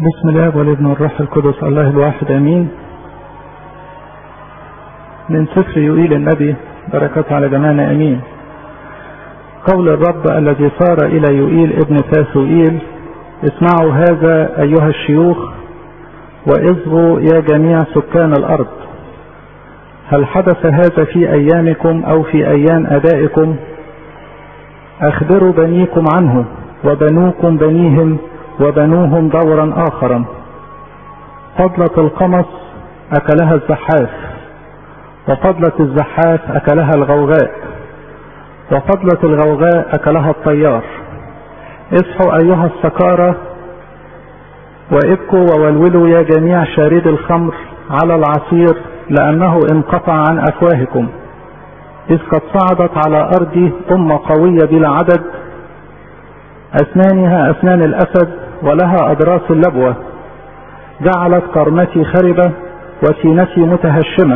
بسم الله والابن والروح القدس الله الواحد امين من سفر يؤيل النبي بركات على جميعنا امين قول الرب الذي صار الى يؤيل ابن فاسوئيل اسمعوا هذا ايها الشيوخ واصغوا يا جميع سكان الارض هل حدث هذا في ايامكم او في ايام ابائكم اخبروا بنيكم عنه وبنوكم بنيهم وبنوهم دورا اخرا فضلة القمص اكلها الزحاف وفضلة الزحاف اكلها الغوغاء وفضلة الغوغاء اكلها الطيار اصحوا ايها السكارى وابكوا وولولوا يا جميع شارد الخمر على العصير لانه انقطع عن افواهكم اذ قد صعدت على ارضي امة قوية بلا عدد اسنانها اسنان الاسد ولها اضراس اللبوة جعلت قرنتي خربة وسينتي متهشمة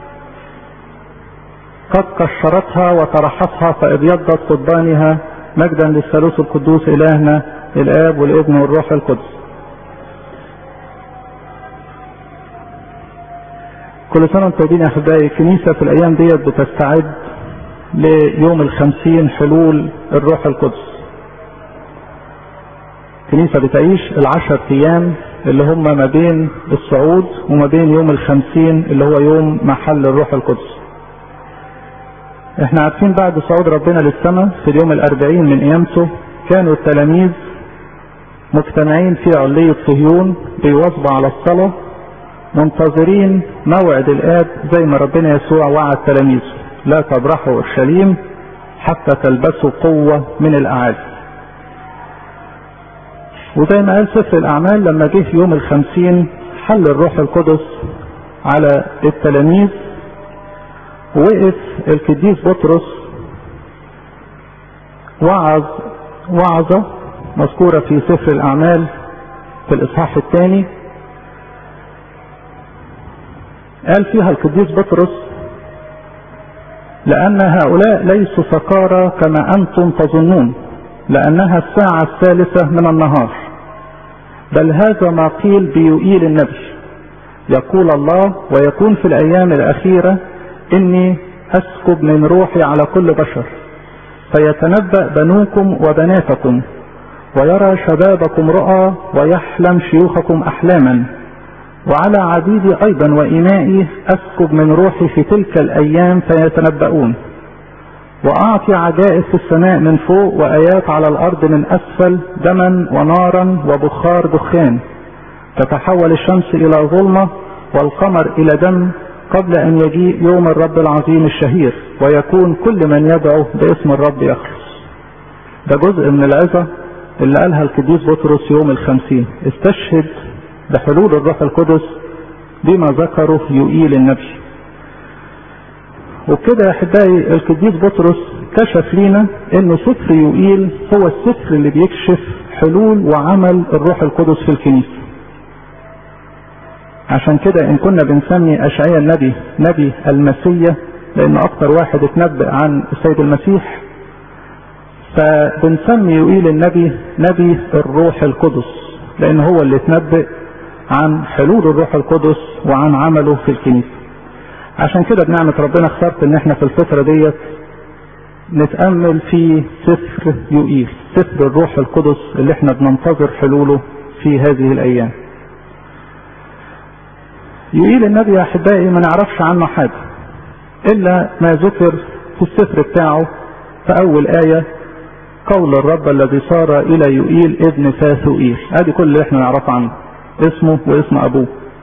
قد قشرتها وطرحتها فابيضت قضبانها مجدا للثالوث القدوس الهنا الاب والابن والروح القدس كل سنة وانتم طيبين يا احبائي الكنيسة في الايام ديت بتستعد ليوم الخمسين حلول الروح القدس الكنيسة بتعيش العشر ايام اللي هم ما بين الصعود وما بين يوم الخمسين اللي هو يوم محل الروح القدس احنا عارفين بعد صعود ربنا للسماء في اليوم الاربعين من قيامته كانوا التلاميذ مجتمعين في علية صهيون بيواظبوا على الصلاة منتظرين موعد الآب زي ما ربنا يسوع وعد تلاميذه لا تبرحوا اورشليم حتى تلبسوا قوة من الأعالي وزي ما قال سفر الأعمال لما جه يوم الخمسين حل الروح القدس على التلاميذ وقف القديس بطرس وعظ وعظة مذكورة في سفر الأعمال في الإصحاح الثاني قال فيها القديس بطرس لأن هؤلاء ليسوا سكارى كما أنتم تظنون لأنها الساعة الثالثة من النهار بل هذا ما قيل بيؤيل النبي يقول الله ويكون في الأيام الأخيرة إني أسكب من روحي على كل بشر فيتنبأ بنوكم وبناتكم ويرى شبابكم رؤى ويحلم شيوخكم أحلاما وعلى عبيدي أيضا وإمائي أسكب من روحي في تلك الأيام فيتنبؤون وأعطي عجائب في السماء من فوق وآيات على الأرض من أسفل دما ونارا وبخار دخان تتحول الشمس إلى ظلمة والقمر إلى دم قبل أن يجيء يوم الرب العظيم الشهير ويكون كل من يدعو باسم الرب يخلص ده جزء من العظة اللي قالها القديس بطرس يوم الخمسين استشهد بحلول الروح القدس بما ذكره يؤيل النبي وبكده يا احبائي القديس بطرس كشف لينا انه سفر يؤيل هو السفر اللي بيكشف حلول وعمل الروح القدس في الكنيسه عشان كده ان كنا بنسمي اشعياء النبي نبي المسيا لان اكتر واحد اتنبأ عن السيد المسيح فبنسمي يؤيل النبي نبي الروح القدس لان هو اللي اتنبأ عن حلول الروح القدس وعن عمله في الكنيسه عشان كده بنعمة ربنا اخترت ان احنا في الفترة ديت نتأمل في سفر يؤيل سفر الروح القدس اللي احنا بننتظر حلوله في هذه الايام يؤيل النبي يا احبائي ما نعرفش عنه حاجة الا ما ذكر في السفر بتاعه في اول آية قول الرب الذي صار الى يؤيل ابن فاثوئيل ادي كل اللي احنا نعرفه عنه اسمه واسم ابوه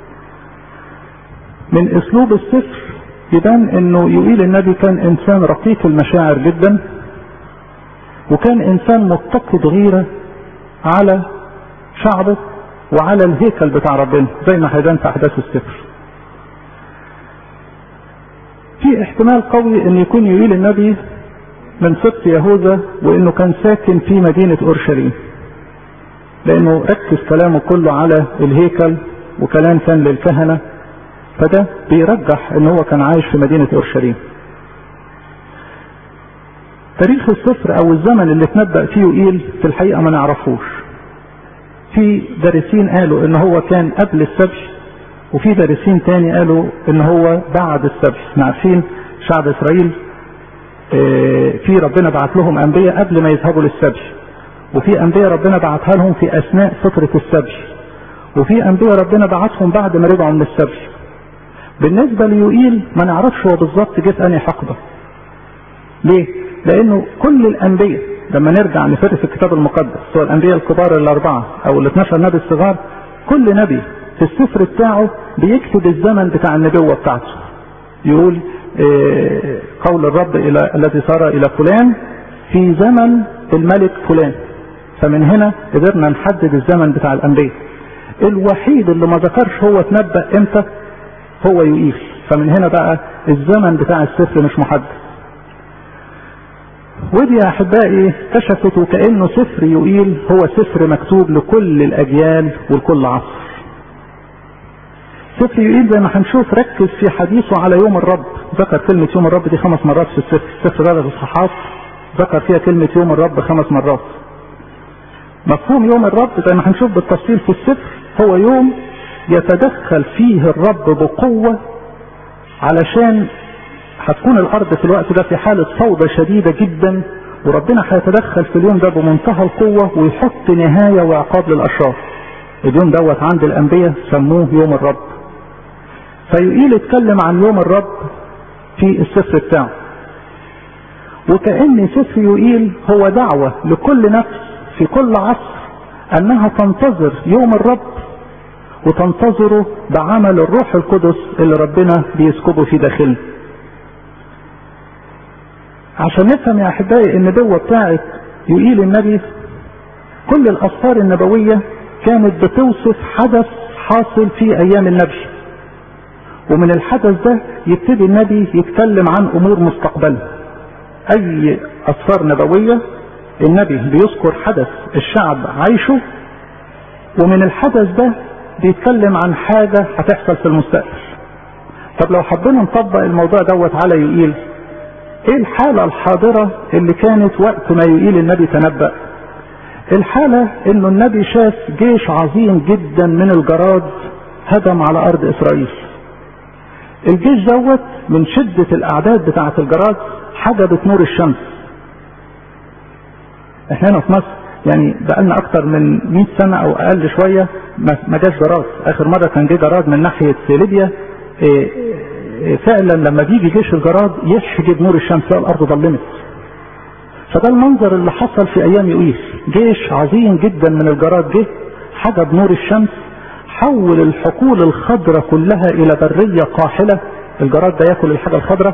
من اسلوب السفر يبان انه يؤيل النبي كان انسان رقيق المشاعر جدا وكان انسان متقد غيرة على شعبه وعلى الهيكل بتاع ربنا زي ما هيبان في احداث السفر في احتمال قوي ان يكون يؤيل النبي من سبط يهوذا وانه كان ساكن في مدينة اورشليم لانه ركز كلامه كله على الهيكل وكلام كان للكهنة فده بيرجح ان هو كان عايش في مدينة اورشليم تاريخ السفر او الزمن اللي اتنبأ فيه يقيل في الحقيقة ما نعرفوش في دارسين قالوا ان هو كان قبل السبي وفي دارسين تاني قالوا ان هو بعد السبي احنا عارفين شعب اسرائيل في ربنا بعت لهم انبياء قبل ما يذهبوا للسبي وفي انبياء ربنا بعتها لهم في اثناء فترة السبي وفي انبياء ربنا بعتهم بعد ما رجعوا من السبي بالنسبة ليوئيل ما نعرفش هو بالظبط جه في انهي حقبة ليه لانه كل الانبياء لما نرجع نفرس الكتاب المقدس سواء الانبياء الكبار الاربعة او ال 12 نبي الصغار كل نبي في السفر بتاعه بيكتب الزمن بتاع النبوة بتاعته يقول إيه قول الرب الى الذي صار الى فلان في زمن الملك فلان فمن هنا قدرنا نحدد الزمن بتاع الانبياء الوحيد اللي ما ذكرش هو اتنبأ امتى هو يقيل فمن هنا بقى الزمن بتاع السفر مش محدد ودي يا احبائي كشفت وكانه سفر يقيل هو سفر مكتوب لكل الاجيال ولكل عصر سفر يقيل زي ما هنشوف ركز في حديثه على يوم الرب ذكر كلمة يوم الرب دي خمس مرات في السفر سفر ثلاث اصحاحات ذكر فيها كلمة يوم الرب خمس مرات مفهوم يوم الرب زي ما هنشوف بالتفصيل في السفر هو يوم يتدخل فيه الرب بقوة علشان هتكون الارض في الوقت ده في حالة فوضى شديدة جدا وربنا هيتدخل في اليوم ده بمنتهى القوة ويحط نهاية وعقاب للاشرار اليوم دوت عند الانبياء سموه يوم الرب فيقيل اتكلم عن يوم الرب في السفر بتاعه وكأن سفر يقيل هو دعوة لكل نفس في كل عصر انها تنتظر يوم الرب وتنتظره بعمل الروح القدس اللي ربنا بيسكبه في داخلنا عشان نفهم يا احبائي النبوة بتاعت يقيل النبي كل الاسفار النبوية كانت بتوصف حدث حاصل في ايام النبي ومن الحدث ده يبتدي النبي يتكلم عن امور مستقبلة اي اسفار نبوية النبي بيذكر حدث الشعب عايشه ومن الحدث ده بيتكلم عن حاجة هتحصل في المستقبل طب لو حبينا نطبق الموضوع دوت على يقيل ايه الحالة الحاضرة اللي كانت وقت ما يقيل النبي تنبأ الحالة انه النبي شاف جيش عظيم جدا من الجراد هدم على ارض اسرائيل الجيش دوت من شدة الاعداد بتاعة الجراد حجبت نور الشمس احنا هنا في مصر يعني بقالنا اكتر من 100 سنة او اقل شوية ما جاش جراد اخر مرة كان جه جراد من ناحية ليبيا إيه إيه فعلا لما بيجي جيش الجراد يحجب نور الشمس الارض ظلمت فده المنظر اللي حصل في ايام يؤيس جيش عظيم جدا من الجراد جه حجب نور الشمس حول الحقول الخضراء كلها الى برية قاحلة الجراد ده ياكل الحاجة الخضراء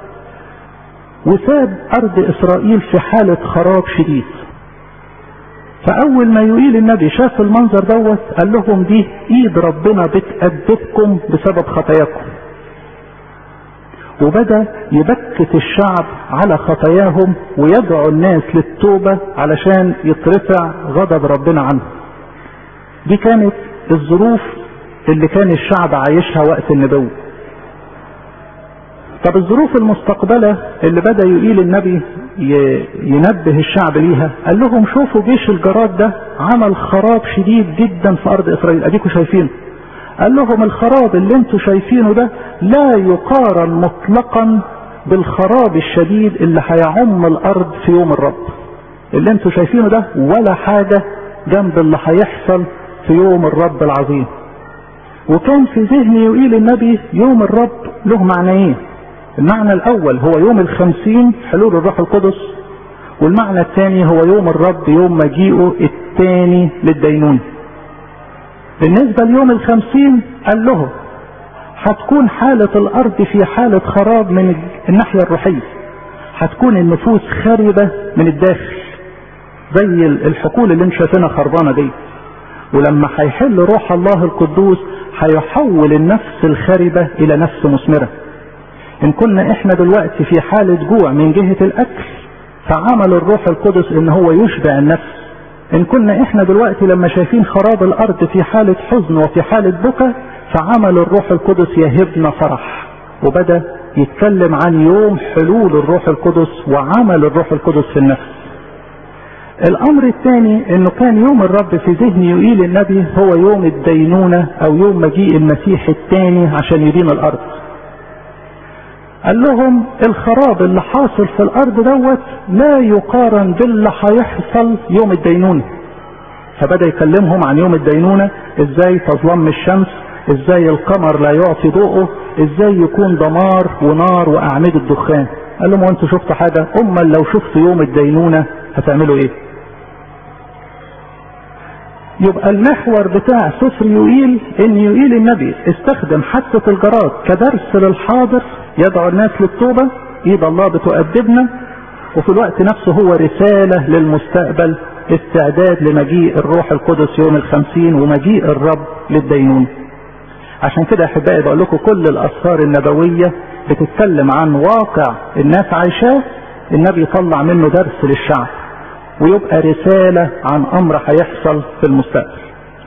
وساب ارض اسرائيل في حالة خراب شديد فاول ما يقيل النبي شاف المنظر دوت قال لهم دي ايد ربنا بتأدبكم بسبب خطاياكم وبدأ يبكت الشعب على خطاياهم ويدعو الناس للتوبة علشان يترفع غضب ربنا عنه دي كانت الظروف اللي كان الشعب عايشها وقت النبوة طب الظروف المستقبلة اللي بدأ يقيل النبي ينبه الشعب ليها قال لهم شوفوا جيش الجراد ده عمل خراب شديد جدا في أرض إسرائيل أديكوا شايفينه قال لهم الخراب اللي انتوا شايفينه ده لا يقارن مطلقا بالخراب الشديد اللي هيعم الارض في يوم الرب اللي انتوا شايفينه ده ولا حاجة جنب اللي هيحصل في يوم الرب العظيم وكان في ذهن يقيل النبي يوم الرب له معنيين المعنى الاول هو يوم الخمسين حلول الروح القدس والمعنى الثاني هو يوم الرب يوم مجيئه الثاني للدينون بالنسبة ليوم الخمسين قال له هتكون حالة الارض في حالة خراب من الناحية الروحية هتكون النفوس خاربة من الداخل زي الحقول اللي انت شايفينها خربانة دي ولما هيحل روح الله القدوس هيحول النفس الخاربة الى نفس مثمرة ان كنا احنا دلوقتي في حالة جوع من جهة الاكل فعمل الروح القدس ان هو يشبع النفس ان كنا احنا دلوقتي لما شايفين خراب الارض في حالة حزن وفي حالة بكى فعمل الروح القدس يهبنا فرح وبدأ يتكلم عن يوم حلول الروح القدس وعمل الروح القدس في النفس الامر الثاني انه كان يوم الرب في ذهن يقيل النبي هو يوم الدينونة او يوم مجيء المسيح الثاني عشان يدين الارض قال لهم الخراب اللي حاصل في الارض دوت لا يقارن باللي هيحصل يوم الدينونة فبدأ يكلمهم عن يوم الدينونة ازاي تظلم الشمس ازاي القمر لا يعطي ضوءه ازاي يكون دمار ونار واعمدة دخان قال لهم وانتوا شفتوا حاجة اما لو شفتوا يوم الدينونة هتعملوا ايه يبقى المحور بتاع سفر يوئيل ان يوئيل النبي استخدم حادثة الجراد كدرس للحاضر يدعو الناس للتوبة ايد الله بتؤدبنا وفي الوقت نفسه هو رسالة للمستقبل استعداد لمجيء الروح القدس يوم الخمسين ومجيء الرب للدينون عشان كده احبائي بقول لكم كل الاسفار النبوية بتتكلم عن واقع الناس عايشاه النبي يطلع منه درس للشعب ويبقى رسالة عن امر هيحصل في المستقبل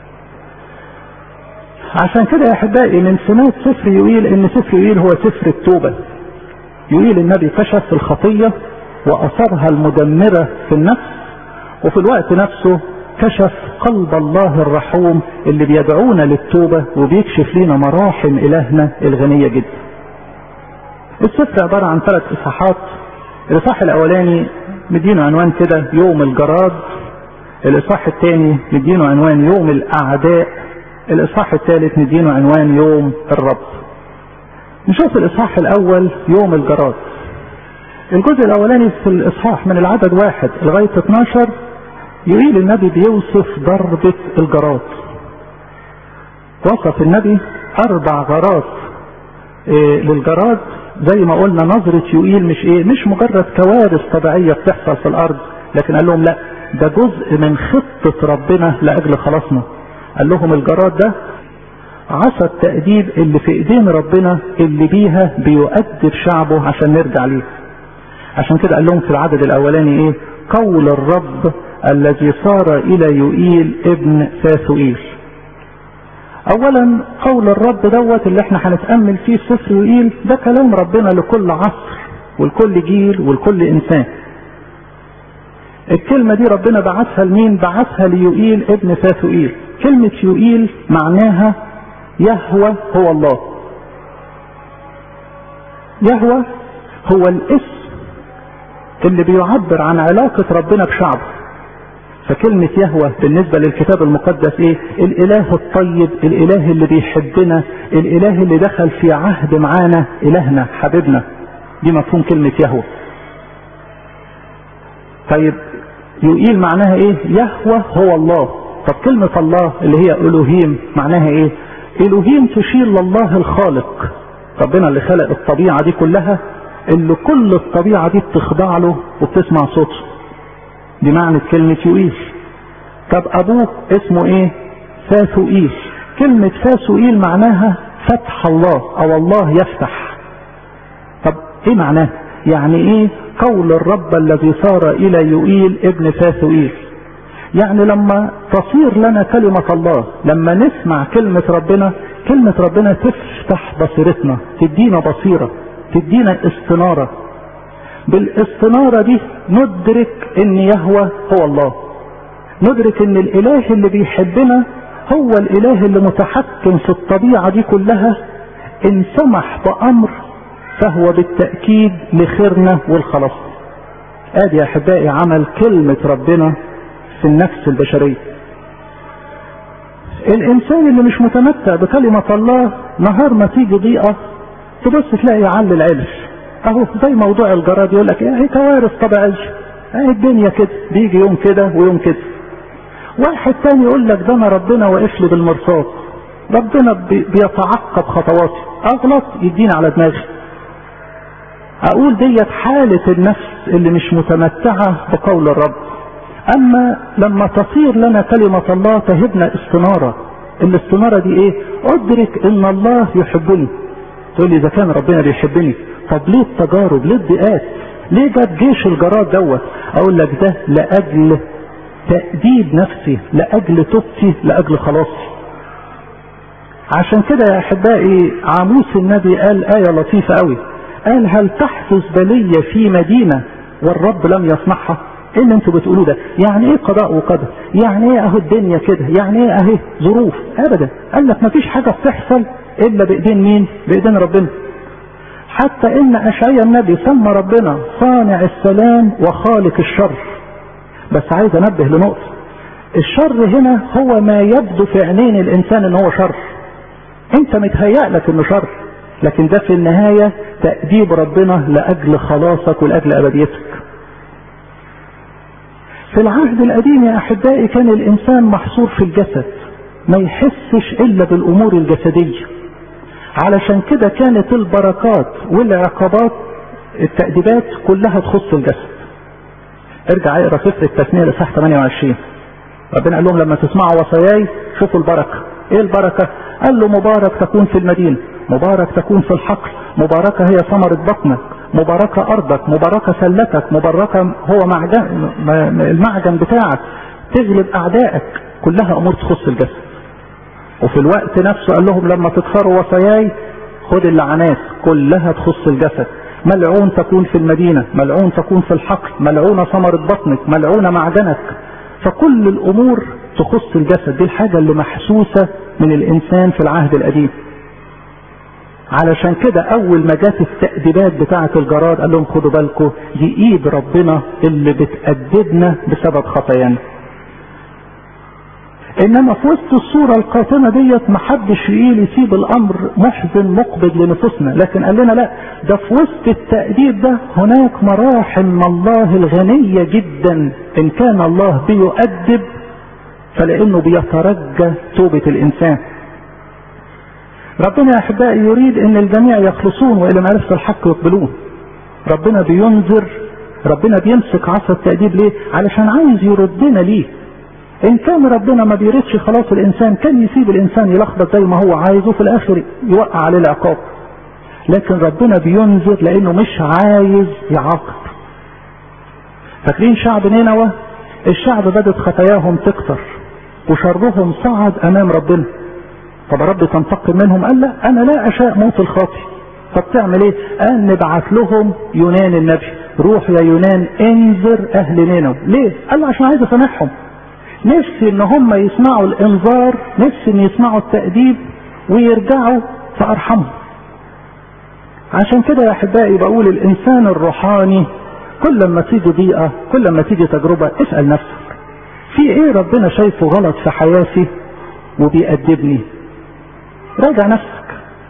عشان كده يا احبائي من سمات سفر يويل ان سفر يويل هو سفر التوبة يويل النبي كشف الخطية واثرها المدمرة في النفس وفي الوقت نفسه كشف قلب الله الرحوم اللي بيدعونا للتوبة وبيكشف لنا مراحم الهنا الغنية جدا السفر عبارة عن ثلاث اصحاحات الاصحاح الاولاني مدينه عنوان كده يوم الجراد الاصحاح الثاني مدينه عنوان يوم الاعداء الاصحاح الثالث مدينه عنوان يوم الرب نشوف الاصحاح الاول يوم الجراد الجزء الاولاني في الاصحاح من العدد واحد لغاية 12 يقول النبي بيوصف ضربة الجراد وصف النبي اربع غارات إيه للجراد زي ما قلنا نظرة يوئيل مش ايه مش مجرد كوارث طبيعية بتحصل في الارض لكن قال لهم لا ده جزء من خطة ربنا لاجل خلاصنا قال لهم الجراد ده عصا التأديب اللي في ايدين ربنا اللي بيها بيؤدب شعبه عشان نرجع ليه عشان كده قال لهم في العدد الاولاني ايه قول الرب الذي صار الى يوئيل ابن فاثوئيل اولا قول الرب دوت اللي احنا هنتأمل فيه في سفر يوئيل ده كلام ربنا لكل عصر ولكل جيل ولكل انسان الكلمة دي ربنا بعثها لمين بعثها ليوئيل ابن فاثوئيل كلمة يوئيل معناها يهوى هو الله يهوى هو الاسم اللي بيعبر عن علاقة ربنا بشعبه فكلمة يهوى بالنسبة للكتاب المقدس ايه الاله الطيب الاله اللي بيحبنا الاله اللي دخل في عهد معانا الهنا حبيبنا دي مفهوم كلمة يهوى طيب يقيل معناها ايه يهوى هو الله طب كلمة الله اللي هي الوهيم معناها ايه الوهيم تشير لله الخالق ربنا اللي خلق الطبيعة دي كلها اللي كل الطبيعة دي بتخضع له وبتسمع صوته دي معنى كلمة يوئيل طب ابوه اسمه ايه فاثوئيل كلمة فاثوئيل معناها فتح الله او الله يفتح طب ايه معناه يعني ايه قول الرب الذي صار الى يوئيل ابن فاثوئيل يعني لما تصير لنا كلمة الله لما نسمع كلمة ربنا كلمة ربنا تفتح بصيرتنا تدينا بصيرة تدينا استنارة بالاستنارة دي ندرك ان يهوى هو الله ندرك ان الاله اللي بيحبنا هو الاله اللي متحكم في الطبيعة دي كلها ان سمح بامر فهو بالتأكيد لخيرنا والخلاص ادي يا احبائي عمل كلمة ربنا في النفس البشرية الانسان اللي مش متمتع بكلمة الله نهار ما تيجي ضيقة تبص تلاقي يعلي العلش اهو زي موضوع الجراد يقول لك ايه كوارث طبيعية اهي الدنيا كده بيجي يوم كده ويوم كده واحد تاني يقول لك ده انا ربنا واقف لي بالمرصاد ربنا بيتعقب خطواتي اغلط يديني على دماغي اقول ديت حالة النفس اللي مش متمتعة بقول الرب اما لما تصير لنا كلمة الله تهبنا استنارة الاستنارة دي ايه ادرك ان الله يحبني تقول لي اذا كان ربنا بيحبني طب ليه التجارب ليه الضيقات ليه جاب جيش الجراد دوت اقول لك ده لاجل تأديب نفسي لاجل توبتي لاجل خلاصي عشان كده يا احبائي عاموس النبي قال آية لطيفة قوي قال هل تحدث بلية في مدينة والرب لم يصنعها ايه اللي انتوا بتقولوه ده يعني ايه قضاء وقدر يعني ايه اهو الدنيا كده يعني ايه اهي ظروف ابدا قال لك مفيش حاجة بتحصل الا بايدين مين بايدين ربنا حتى ان اشعيا النبي سمى ربنا صانع السلام وخالق الشر بس عايز انبه لنقطة الشر هنا هو ما يبدو في عينين الانسان ان هو شر انت متهيأ لك انه شر لكن ده في النهاية تأديب ربنا لأجل خلاصك ولأجل أبديتك في العهد القديم يا أحبائي كان الإنسان محصور في الجسد ما يحسش إلا بالأمور الجسدية علشان كده كانت البركات والعقابات التأديبات كلها تخص الجسد ارجع اقرا سفر التثنية لصح 28 ربنا قال لهم لما تسمعوا وصاياي شوفوا البركة ايه البركة قال له مبارك تكون في المدينة مبارك تكون في الحقل مباركة هي ثمرة بطنك مباركة أرضك مباركة سلتك مباركة هو معجن المعجن بتاعك تغلب أعدائك كلها أمور تخص الجسد وفي الوقت نفسه قال لهم لما تكسروا وصاياي خد اللعنات كلها تخص الجسد ملعون تكون في المدينة ملعون تكون في الحقل ملعونة ثمرة بطنك ملعونة معجنك فكل الأمور تخص الجسد دي الحاجة اللي محسوسة من الإنسان في العهد القديم علشان كده اول ما جت التأديبات بتاعة الجراد قال لهم خدوا بالكم دي ايد ربنا اللي بتأدبنا بسبب خطايانا انما في وسط الصورة القاتمة ديت محدش يقيل يسيب الامر محزن مقبض لنفوسنا لكن قال لنا لا ده في وسط التأديب ده هناك مراحم من الله الغنية جدا ان كان الله بيؤدب فلانه بيترجى توبة الانسان ربنا يا احبائي يريد ان الجميع يخلصون والى معرفه الحق يقبلون ربنا بينذر ربنا بيمسك عصا التأديب ليه علشان عايز يردنا ليه ان كان ربنا ما بيريدش خلاص الانسان كان يسيب الانسان يلخبط زي ما هو عايزه في الاخر يوقع عليه العقاب لكن ربنا بينذر لانه مش عايز يعاقب فاكرين شعب نينوى الشعب بدت خطاياهم تكتر وشرهم صعد امام ربنا طب رب تنتقم منهم قال لا انا لا اشاء موت الخاطي طب تعمل ايه قال نبعت لهم يونان النبي روح يا يونان انذر اهل نينوى ليه قال له عشان عايز اسامحهم نفسي ان هم يسمعوا الانذار نفسي ان يسمعوا التأديب ويرجعوا فارحمهم عشان كده يا احبائي بقول الانسان الروحاني كل ما تيجي ضيقة كل ما تيجي تجربة اسأل نفسك في ايه ربنا شايفه غلط في حياتي وبيأدبني راجع نفسك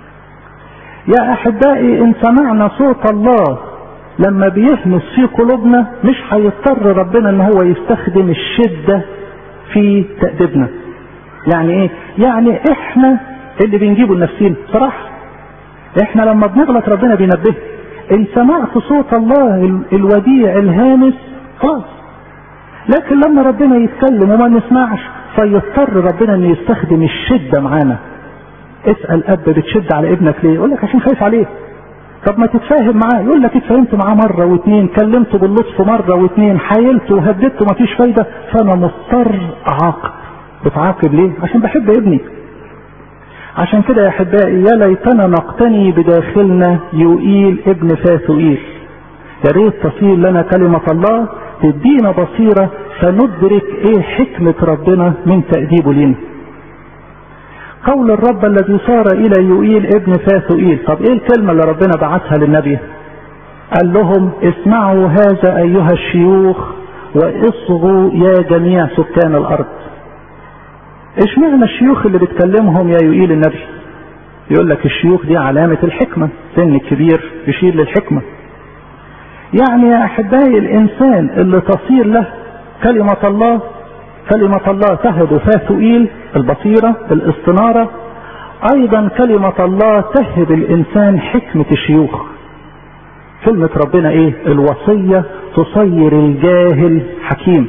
يا احبائي ان سمعنا صوت الله لما بيهمس في قلوبنا مش هيضطر ربنا ان هو يستخدم الشدة في تأديبنا يعني ايه يعني احنا اللي بنجيبه لنفسينا صراحة احنا لما بنغلط ربنا بينبه ان سمعت صوت الله الوديع الهامس خلاص لكن لما ربنا يتكلم وما نسمعش فيضطر ربنا ان يستخدم الشدة معانا اسأل اب بتشد على ابنك ليه يقول لك عشان خايف عليه طب ما تتفاهم معاه يقول لك اتفاهمت معاه مرة واثنين كلمته باللطف مرة واثنين حايلته وهددته مفيش فايدة فانا مضطر اعاقب بتعاقب ليه عشان بحب ابني عشان كده يا احبائي يا ليتنا نقتني بداخلنا يؤيل ابن فاثوئيل يا ريت تصير لنا كلمة الله تدينا بصيرة فندرك ايه حكمة ربنا من تأديبه لنا قول الرب الذي صار الى يؤيل ابن فاثوئيل طب ايه الكلمة اللي ربنا بعتها للنبي قال لهم اسمعوا هذا ايها الشيوخ واصغوا يا جميع سكان الارض اشمعنى الشيوخ اللي بتكلمهم يا يؤيل النبي يقول لك الشيوخ دي علامة الحكمة سن كبير يشير للحكمة يعني يا احبائي الانسان اللي تصير له كلمة الله كلمة الله تهب فاثوئيل البصيرة الاستنارة ايضا كلمة الله تهب الانسان حكمة الشيوخ كلمة ربنا ايه الوصية تصير الجاهل حكيم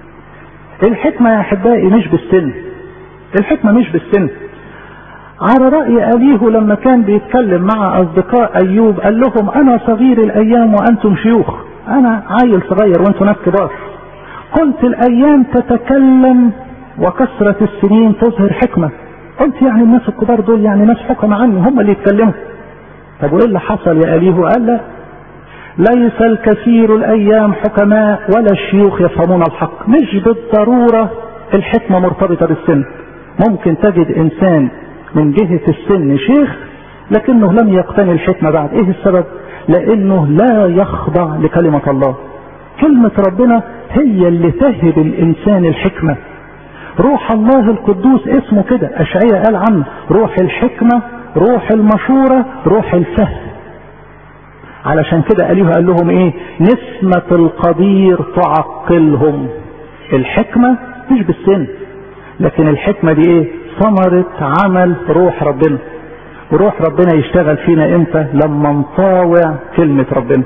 الحكمة يا احبائي مش بالسن الحكمة مش بالسن على رأي أبيه لما كان بيتكلم مع أصدقاء أيوب قال لهم أنا صغير الأيام وأنتم شيوخ أنا عيل صغير وأنتم ناس كبار قلت الأيام تتكلم وكثرة السنين تظهر حكمة قلت يعني الناس الكبار دول يعني ناس حكم عني هم اللي يتكلموا طب وإيه اللي حصل يا أبيه قال لا ليس الكثير الايام حكماء ولا الشيوخ يفهمون الحق مش بالضرورة الحكمة مرتبطة بالسن ممكن تجد انسان من جهة السن شيخ لكنه لم يقتني الحكمة بعد ايه السبب لانه لا يخضع لكلمة الله كلمة ربنا هي اللي تهب الانسان الحكمة روح الله القدوس اسمه كده اشعياء قال عنه روح الحكمة روح المشورة روح الفهم علشان كده قاليه قال لهم ايه نسمة القدير تعقلهم الحكمة مش بالسن لكن الحكمة دي ايه ثمرة عمل روح ربنا وروح ربنا يشتغل فينا امتى لما نطاوع كلمة ربنا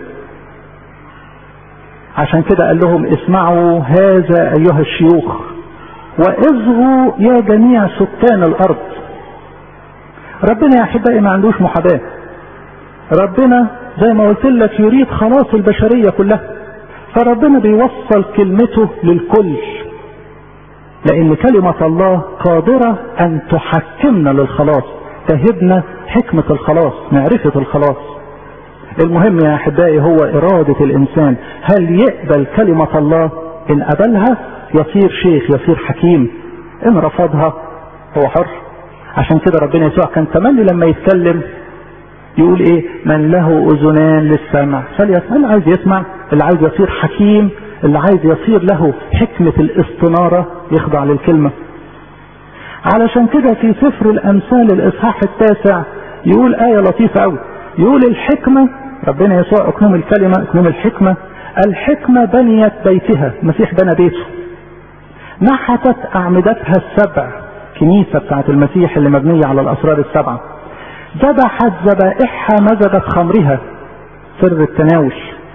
عشان كده قال لهم اسمعوا هذا ايها الشيوخ واصغوا يا جميع سكان الارض ربنا يا احبائي ما عندوش محاباه ربنا زي ما قلت لك يريد خلاص البشريه كلها فربنا بيوصل كلمته للكل لان كلمه الله قادره ان تحكمنا للخلاص تهبنا حكمه الخلاص معرفه الخلاص المهم يا احبائي هو اراده الانسان هل يقبل كلمه الله ان قبلها يصير شيخ يصير حكيم ان رفضها هو حر عشان كده ربنا يسوع كان تملي لما يتكلم يقول ايه من له اذنان للسمع فليسمع اللي عايز يسمع اللي عايز يصير حكيم اللي عايز يصير له حكمة الاستنارة يخضع للكلمة علشان كده في سفر الامثال الاصحاح التاسع يقول آية لطيفة قوي يقول الحكمة ربنا يسوع اكنوم الكلمة اكنوم الحكمة الحكمة بنيت بيتها المسيح بنى بيته نحتت اعمدتها السبع كنيسة بتاعت المسيح اللي مبنية على الاسرار السبعة ذبحت ذبائحها مزجت خمرها سر التناول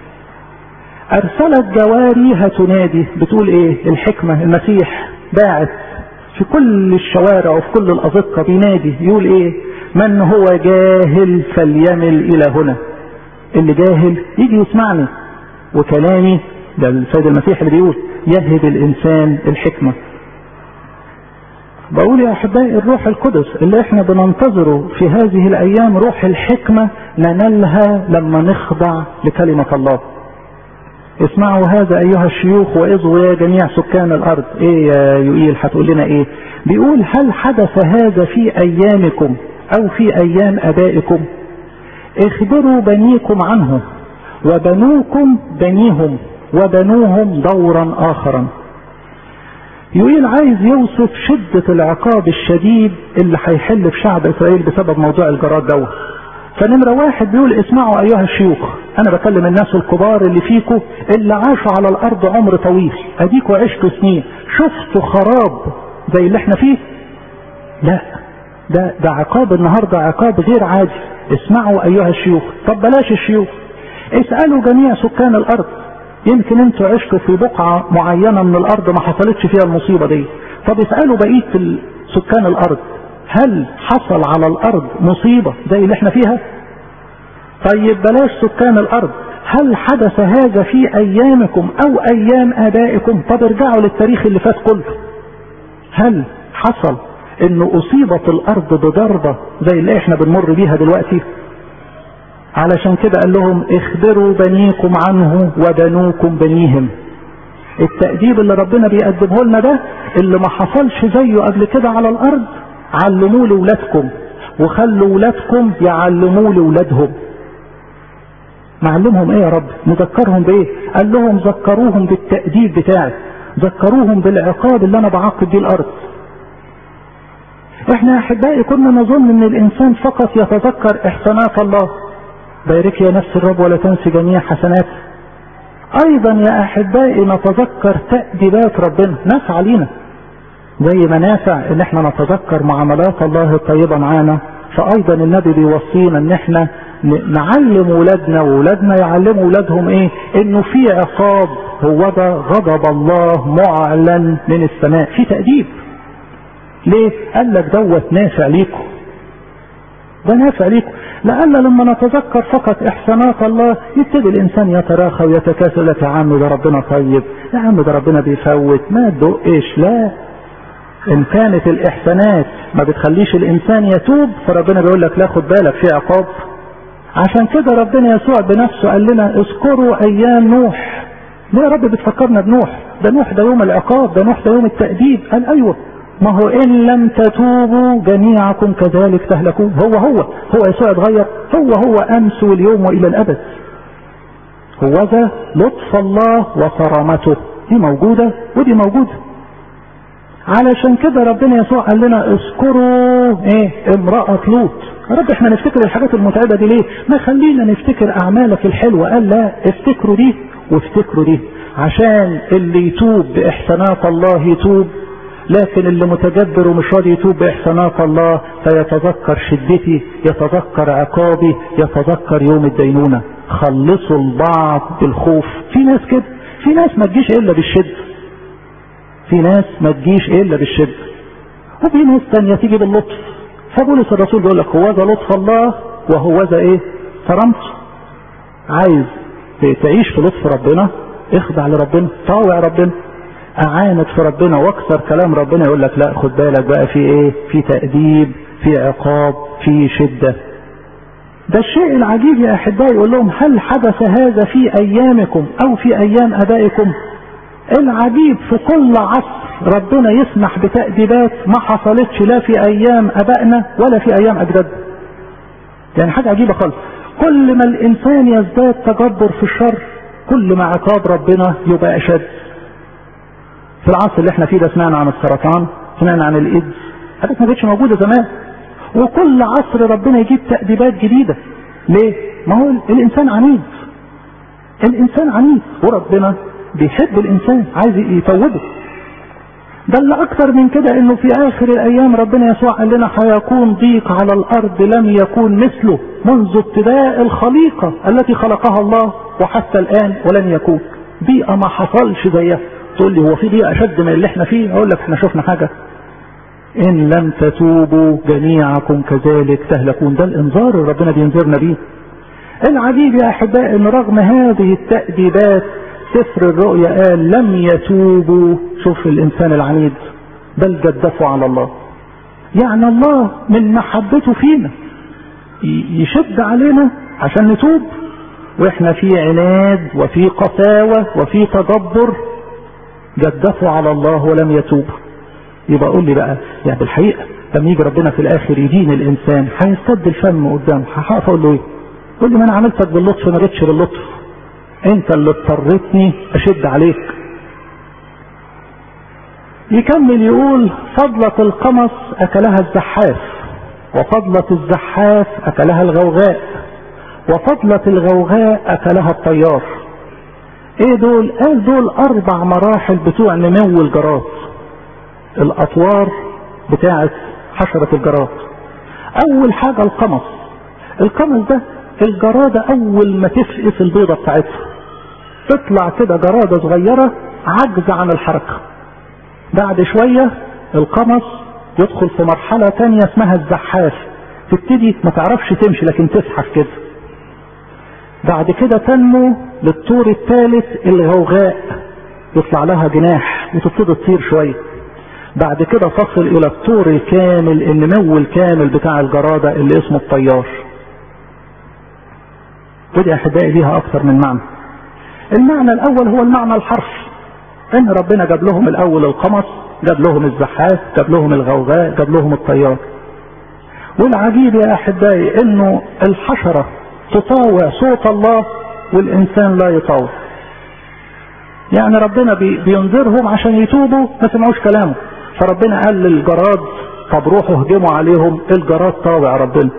ارسلت جواريها تنادي بتقول ايه الحكمة المسيح باعت في كل الشوارع وفي كل الازقة بينادي يقول ايه من هو جاهل فليمل الى هنا اللي جاهل يجي يسمعني وكلامي ده السيد المسيح اللي بيقول يهب الانسان الحكمة بقول يا احبائي الروح القدس اللي احنا بننتظره في هذه الايام روح الحكمة ننالها لما نخضع لكلمة الله اسمعوا هذا ايها الشيوخ واصغوا يا جميع سكان الارض ايه يا يوئيل هتقول لنا ايه بيقول هل حدث هذا في ايامكم او في ايام ابائكم اخبروا بنيكم عنه وبنوكم بنيهم وبنوهم دورا اخرا يقول عايز يوصف شدة العقاب الشديد اللي هيحل في شعب اسرائيل بسبب موضوع الجراد دوت فنمرة واحد بيقول اسمعوا ايها الشيوخ انا بكلم الناس الكبار اللي فيكم اللي عاشوا على الارض عمر طويل اديكوا عشتوا سنين شفتوا خراب زي اللي احنا فيه لا ده ده عقاب النهارده عقاب غير عادي اسمعوا ايها الشيوخ طب بلاش الشيوخ اسألوا جميع سكان الارض يمكن انتوا عشتوا في بقعة معينة من الارض ما حصلتش فيها المصيبة دي طب اسألوا بقية سكان الارض هل حصل على الارض مصيبة زي اللي احنا فيها طيب بلاش سكان الارض هل حدث هذا في ايامكم او ايام ابائكم طب ارجعوا للتاريخ اللي فات كله هل حصل انه اصيبت الارض بضربة زي اللي احنا بنمر بيها دلوقتي علشان كده قال لهم اخبروا بنيكم عنه وبنوكم بنيهم التأديب اللي ربنا بيقدمه لنا ده اللي ما حصلش زيه قبل كده على الارض علموه لولادكم وخلوا ولادكم يعلموه لولادهم نعلمهم ايه يا رب نذكرهم بايه قال لهم ذكروهم بالتأديب بتاعي ذكروهم بالعقاب اللي انا بعاقب بيه الارض احنا يا احبائي كنا نظن ان الانسان فقط يتذكر احسانات الله بارك يا نفس الرب ولا تنسي جميع حسنات ايضا يا احبائي نتذكر تأديبات ربنا نافع لينا زي ما نافع ان احنا نتذكر معاملات الله الطيبة معانا فايضا النبي بيوصينا ان احنا نعلم ولادنا وولادنا يعلموا ولادهم ايه انه في عقاب هو ده غضب الله معلن من السماء في تأديب ليه قال لك دوت نافع ليكم ده نافع ليكم لأن لما نتذكر فقط إحسانات الله يبتدي الإنسان يتراخى ويتكاسل لك يا عم ده ربنا طيب يا عم ده ربنا بيفوت ما تدقش لا إن كانت الإحسانات ما بتخليش الإنسان يتوب فربنا بيقول لك لا خد بالك في عقاب عشان كده ربنا يسوع بنفسه قال لنا اذكروا ايام نوح ليه يا رب بتفكرنا بنوح ده نوح ده يوم العقاب ده نوح ده يوم التأديب قال ايوه ما هو ان لم تتوبوا جميعكم كذلك تهلكون هو هو هو يسوع اتغير هو هو امس واليوم والى الابد هو ذا لطف الله وكرامته دي موجودة ودي موجودة علشان كده ربنا يسوع قال لنا اذكروا ايه امرأة لوط يا رب احنا نفتكر الحاجات المتعبة دي ليه ما خلينا نفتكر اعمالك الحلوة قال لا افتكروا دي وافتكروا دي عشان اللي يتوب باحسانات الله يتوب لكن اللي متجبر ومش راضي يتوب باحسانات الله فيتذكر شدتي يتذكر عقابي يتذكر يوم الدينونة خلصوا البعض بالخوف في ناس كده في ناس ما تجيش الا بالشدة في ناس ما تجيش الا بالشدة وفي ناس تانية تيجي باللطف فبولس الرسول بيقول لك هو ذا لطف الله وهو ذا ايه كرامته عايز تعيش في لطف ربنا اخضع لربنا طاوع ربنا اعاند في ربنا واكثر كلام ربنا يقول لك لا خد بالك بقى في ايه في تأديب في عقاب في شدة ده الشيء العجيب يا احبائي يقول لهم هل حدث هذا في ايامكم او في ايام ابائكم العجيب في كل عصر ربنا يسمح بتأديبات ما حصلتش لا في ايام ابائنا ولا في ايام اجدادنا يعني حاجة عجيبة خالص كل ما الانسان يزداد تجبر في الشر كل ما عقاب ربنا يبقى اشد في العصر اللي احنا فيه ده سمعنا عن السرطان سمعنا عن الايدز حاجات ما كانتش موجوده زمان وكل عصر ربنا يجيب تأديبات جديده ليه؟ ما هو الانسان عنيد الانسان عنيد وربنا بيحب الانسان عايز يتوبه ده اللي اكتر من كده انه في اخر الايام ربنا يسوع قال لنا هيكون ضيق على الارض لم يكون مثله منذ ابتداء الخليقه التي خلقها الله وحتى الان ولن يكون بيئه ما حصلش زيها تقول لي هو في بيئه اشد من اللي احنا فيه اقول لك احنا شفنا حاجه ان لم تتوبوا جميعكم كذلك تهلكون ده الانذار اللي ربنا بينذرنا بيه العجيب يا احبائي ان رغم هذه التأديبات سفر الرؤيا قال لم يتوبوا شوف الانسان العنيد بل جدفوا على الله يعني الله من محبته فينا يشد علينا عشان نتوب واحنا في عناد وفي قساوة وفي تجبر جدفوا على الله ولم يتوبوا يبقى قول لي بقى يعني بالحقيقة لما يجي ربنا في الاخر يدين الانسان هيستد الفم قدامه هقف اقول له ايه؟ قول لي ما انا عملتك باللطف ما جيتش باللطف انت اللي اضطرتني اشد عليك يكمل يقول فضلة القمص اكلها الزحاف وفضلة الزحاف اكلها الغوغاء وفضلة الغوغاء اكلها الطيار ايه دول قال دول اربع مراحل بتوع نمو الجراد الاطوار بتاعت حشرة الجراد اول حاجة القمص القمص ده الجرادة اول ما تفقس البيضة بتاعتها تطلع كده جرادة صغيرة عجز عن الحركة بعد شوية القمص يدخل في مرحلة تانية اسمها الزحاف تبتدي ما تعرفش تمشي لكن تزحف كده بعد كده تنمو للطور الثالث الغوغاء يطلع لها جناح وتبتدي تطير شوية بعد كده تصل الى الطور الكامل النمو الكامل بتاع الجرادة اللي اسمه الطيار ودي احبائي ليها اكثر من معنى المعنى الاول هو المعنى الحرفي ان ربنا جاب لهم الاول القمص جاب لهم الزحاف جاب لهم الغوغاء جاب لهم الطيار والعجيب يا احبائي انه الحشرة تطاوع صوت الله والانسان لا يطاوع يعني ربنا بي بينذرهم عشان يتوبوا ما سمعوش كلامه فربنا قال للجراد طب روحوا هجموا عليهم الجراد طاوع ربنا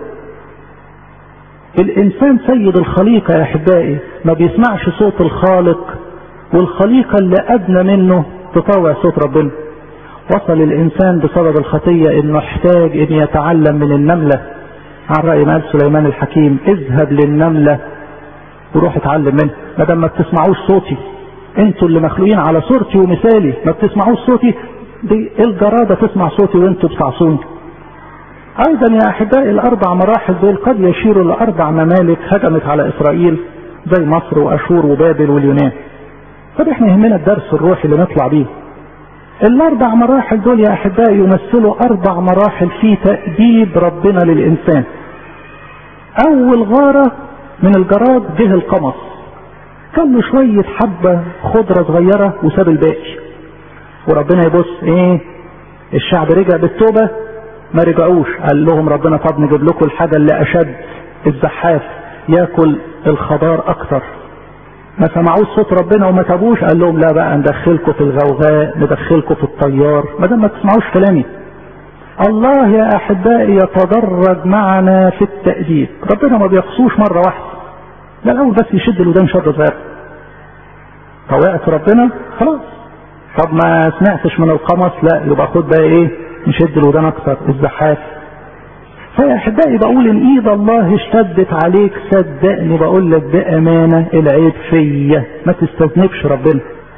الانسان سيد الخليقة يا احبائي ما بيسمعش صوت الخالق والخليقة اللي ادنى منه تطاوع صوت ربنا وصل الانسان بسبب الخطية انه احتاج ان يتعلم من النملة عن رأي ما قال سليمان الحكيم اذهب للنملة وروح اتعلم منها ما دام ما بتسمعوش صوتي انتوا اللي مخلوقين على صورتي ومثالي ما بتسمعوش صوتي دي الجرادة تسمع صوتي وانتوا بتعصوني ايضا يا احبائي الاربع مراحل دول قد يشيروا لاربع ممالك هجمت على اسرائيل زي مصر واشور وبابل واليونان طب احنا يهمنا الدرس الروحي اللي نطلع بيه الاربع مراحل دول يا احبائي يمثلوا اربع مراحل في تأديب ربنا للانسان اول غارة من الجراد جه القمص كان له شوية حبة خضرة صغيرة وساب الباقي وربنا يبص ايه الشعب رجع بالتوبة ما رجعوش قال لهم ربنا طب نجيب لكم الحاجة اللي اشد الزحاف ياكل الخضار اكتر ما سمعوش صوت ربنا وما تابوش قال لهم لا بقى ندخلكم في الغوغاء ندخلكم في الطيار ما دام ما تسمعوش كلامي الله يا احبائي يتدرج معنا في التأديب ربنا ما بيقصوش مرة واحدة لا الاول بس يشد الودان شد صغير طوعت ربنا خلاص طب ما سمعتش من القمص لا يبقى خد بقى ايه نشد الودان اكتر الزحاف فيا احبائي بقول ان ايد الله اشتدت عليك صدقني بقول لك بامانه العيب فيا ما تستذنبش ربنا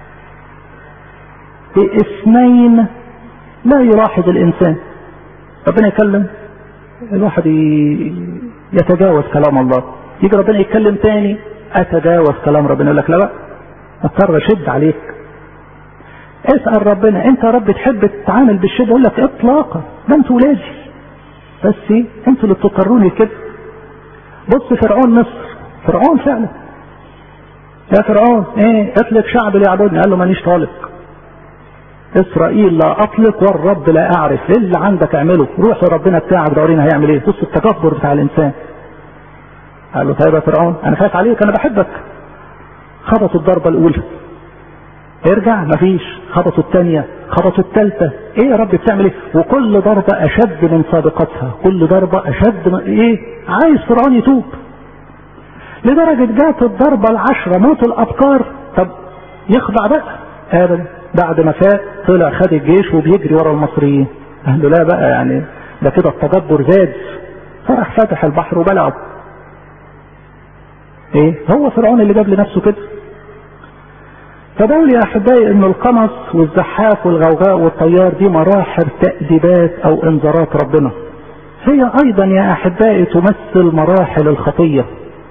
باثنين لا يلاحظ الانسان ربنا يكلم الواحد يتجاوز كلام الله يجي ربنا يتكلم تاني اتجاوز كلام ربنا يقول لك لا بقى اضطر اشد عليك اسال ربنا انت يا رب تحب تتعامل بالشده يقول لك اطلاقا ده انتوا ولادي بس انتوا اللي بتضطروني كده بص فرعون مصر فرعون فعلا يا فرعون ايه اطلق شعب ليعبدني قال له مانيش طالق اسرائيل لا اطلق والرب لا اعرف ايه اللي عندك اعمله روح لربنا بتاعك دورينا هيعمل ايه بص التكبر بتاع الانسان قال له طيب يا فرعون انا خايف عليك انا بحبك خبطوا الضربه الاولى ارجع مفيش خبطوا الثانيه خبطوا الثالثه ايه يا رب بتعمل ايه وكل ضربه اشد من سابقتها كل ضربه اشد من ايه عايز فرعون يتوب لدرجه جات الضربه العشره موت الابكار طب يخضع بقى ابدا بعد ما فات طلع خد الجيش وبيجري ورا المصريين قال له لا بقى يعني ده كده التجبر زاد فراح فتح البحر وبلعه ايه هو فرعون اللي جاب لنفسه كده فبقول يا احبائي ان القمص والزحاف والغوغاء والطيار دي مراحل تأديبات او انذارات ربنا هي ايضا يا احبائي تمثل مراحل الخطية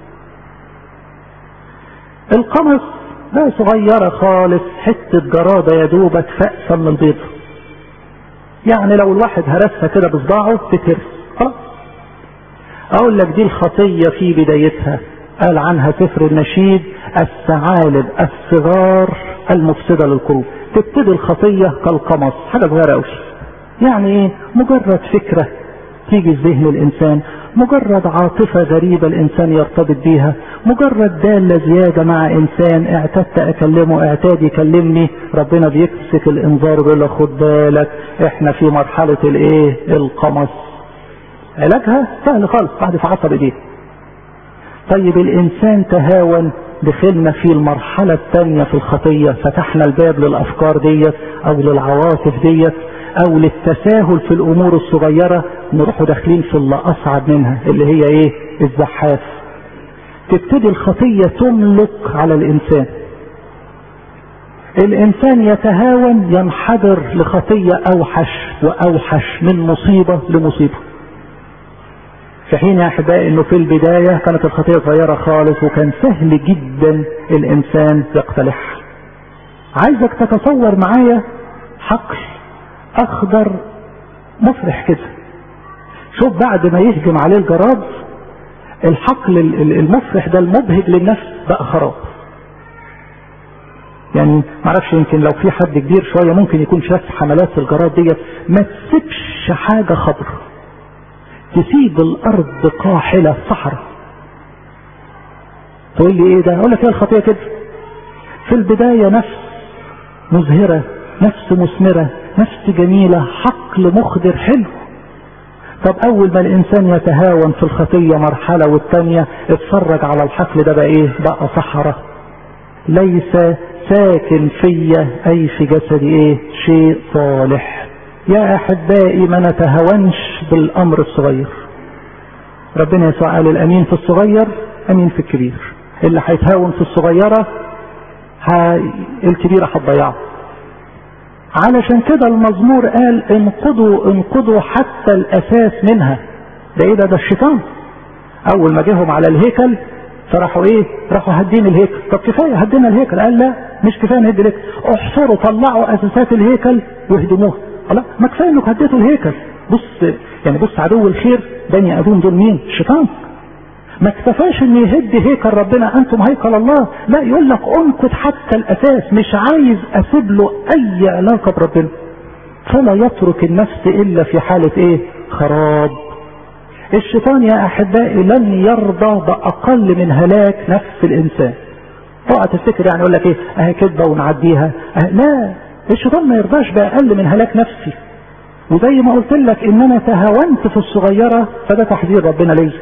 القمص ده صغيرة خالص حتة جرادة يا دوبك فأسا من البيض يعني لو الواحد هرسها كده بصباعه تترس خلاص اقول لك دي الخطية في بدايتها قال عنها سفر النشيد الثعالب الصغار المفسدة للقلوب تبتدي الخطية كالقمص حاجة صغيرة قوي يعني ايه مجرد فكرة تيجي في ذهن الانسان مجرد عاطفة غريبة الانسان يرتبط بيها مجرد دالة زيادة مع انسان اعتدت اكلمه اعتاد يكلمني ربنا بيكسك الانذار ويقول له خد بالك احنا في مرحلة الايه القمص علاجها سهل خالص بعد في عصب ايديه طيب الانسان تهاون دخلنا في المرحلة الثانية في الخطية فتحنا الباب للافكار ديت او للعواطف ديت او للتساهل في الامور الصغيرة نروح داخلين في اللي اصعب منها اللي هي ايه الزحاف تبتدي الخطية تملك على الانسان الانسان يتهاون ينحدر لخطية اوحش واوحش من مصيبة لمصيبة في حين يا احبائي انه في البداية كانت الخطية صغيرة خالص وكان سهل جدا الانسان يقتلعها عايزك تتصور معايا حقل اخضر مفرح كده شوف بعد ما يهجم عليه الجراد الحقل المفرح ده المبهج للنفس بقى خراب يعني معرفش يمكن لو في حد كبير شوية ممكن يكون شاف حملات الجراد ديت ما تسيبش حاجة خضر تسيب الارض قاحلة صحراء تقول لي ايه ده اقول لك ايه الخطية كده في البداية نفس مزهرة نفس مثمرة نفس جميلة حقل مخضر حلو طب اول ما الانسان يتهاون في الخطية مرحلة والتانية اتفرج على الحقل ده بقى ايه بقى صحراء ليس ساكن فيا اي في جسدي ايه شيء صالح يا احبائي ما نتهاونش بالامر الصغير ربنا يسوع قال الامين في الصغير امين في الكبير اللي هيتهاون في الصغيرة ها الكبيرة هتضيعه علشان كده المزمور قال انقضوا انقضوا حتى الاساس منها ده ايه ده ده الشيطان اول ما جيهم على الهيكل فراحوا ايه راحوا هدين الهيكل طب كفايه هدينا الهيكل قال لا مش كفايه نهد الهيكل احفروا طلعوا اساسات الهيكل واهدموها لا ما كفايه انك هديتوا الهيكل بص يعني بص عدو الخير بني ادوم دول مين الشيطان ما اكتفاش ان يهد هيكل ربنا انتم هيكل الله لا يقول لك انقذ حتى الاساس مش عايز اسيب له اي علاقه بربنا فلا يترك النفس الا في حاله ايه خراب الشيطان يا احبائي لن يرضى باقل من هلاك نفس الانسان اوعى تفتكر يعني يقول لك ايه اهي كذبه ونعديها أه لا الشيطان ما يرضاش باقل من هلاك نفسي وزي ما قلت لك ان انا تهاونت في الصغيره فده تحذير ربنا ليا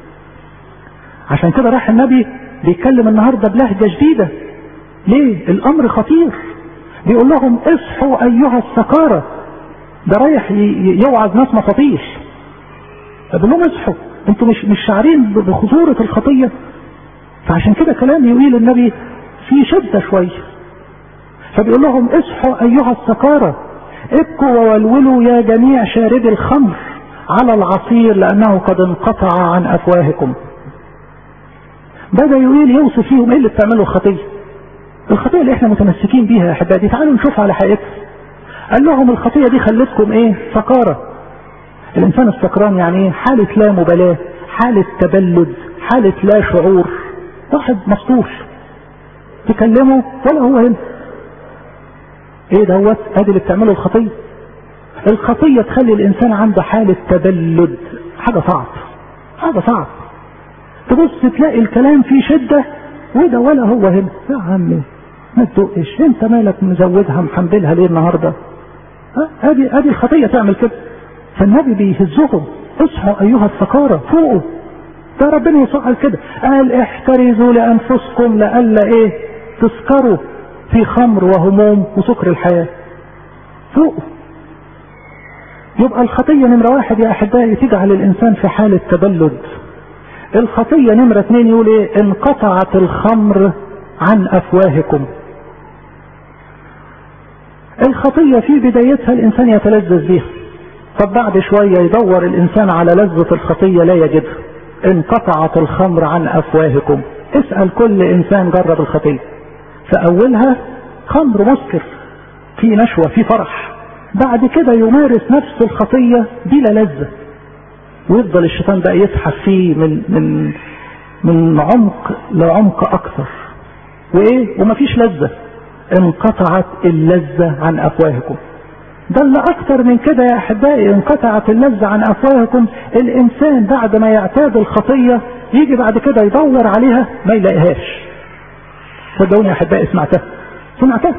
عشان كده راح النبي بيتكلم النهارده بلهجه جديده ليه الامر خطير بيقول لهم اصحوا ايها السكارى ده رايح يوعظ ناس مفاطيش بيقول لهم اصحوا انتوا مش مش شاعرين بخطوره الخطيه فعشان كده كلام يقيل النبي في شده شويه فبيقول لهم اصحوا ايها السكارى ابكوا وولولوا يا جميع شاربي الخمر على العصير لانه قد انقطع عن افواهكم بدا يقول يوصف فيهم ايه اللي بتعمله الخطيه الخطيه اللي احنا متمسكين بيها يا احبائي تعالوا نشوفها على حقيقتها قال لهم الخطيه دي خلتكم ايه سكاره الانسان السكران يعني ايه حاله لا مبالاه حاله تبلد حاله لا شعور واحد مسطول تكلمه ولا هو هنا ايه دوت ادي اللي بتعمله الخطيه الخطيه تخلي الانسان عنده حاله تبلد حاجه صعب حاجه صعب تبص تلاقي الكلام فيه شده وده ولا هو هنا يا عمي ما تدقش انت مالك مزودها محملها ليه النهارده ادي ادي الخطيه تعمل كده فالنبي بيهزهم اصحوا ايها السكارى فوقوا ده ربنا يسوع قال كده قال احترزوا لانفسكم لئلا ايه تسكروا في خمر وهموم وسكر الحياه فوقوا يبقى الخطيه نمره واحد يا احبائي تجعل الانسان في حاله تبلد الخطيه نمره اثنين يقول ايه انقطعت الخمر عن افواهكم الخطيه في بدايتها الانسان يتلذذ بيها طب بعد شويه يدور الانسان على لذه الخطيه لا يجدها انقطعت الخمر عن افواهكم اسال كل انسان جرب الخطيه فاولها خمر مسكر في نشوه في فرح بعد كده يمارس نفس الخطيه بلا لذه ويفضل الشيطان بقى يسحب فيه من من من عمق لعمق اكثر وايه ومفيش لذه انقطعت اللذه عن افواهكم ده اللي اكتر من كده يا احبائي انقطعت اللذة عن افواهكم الانسان بعد ما يعتاد الخطية يجي بعد كده يدور عليها ما يلاقيهاش صدقوني يا احبائي سمعتها سمعتها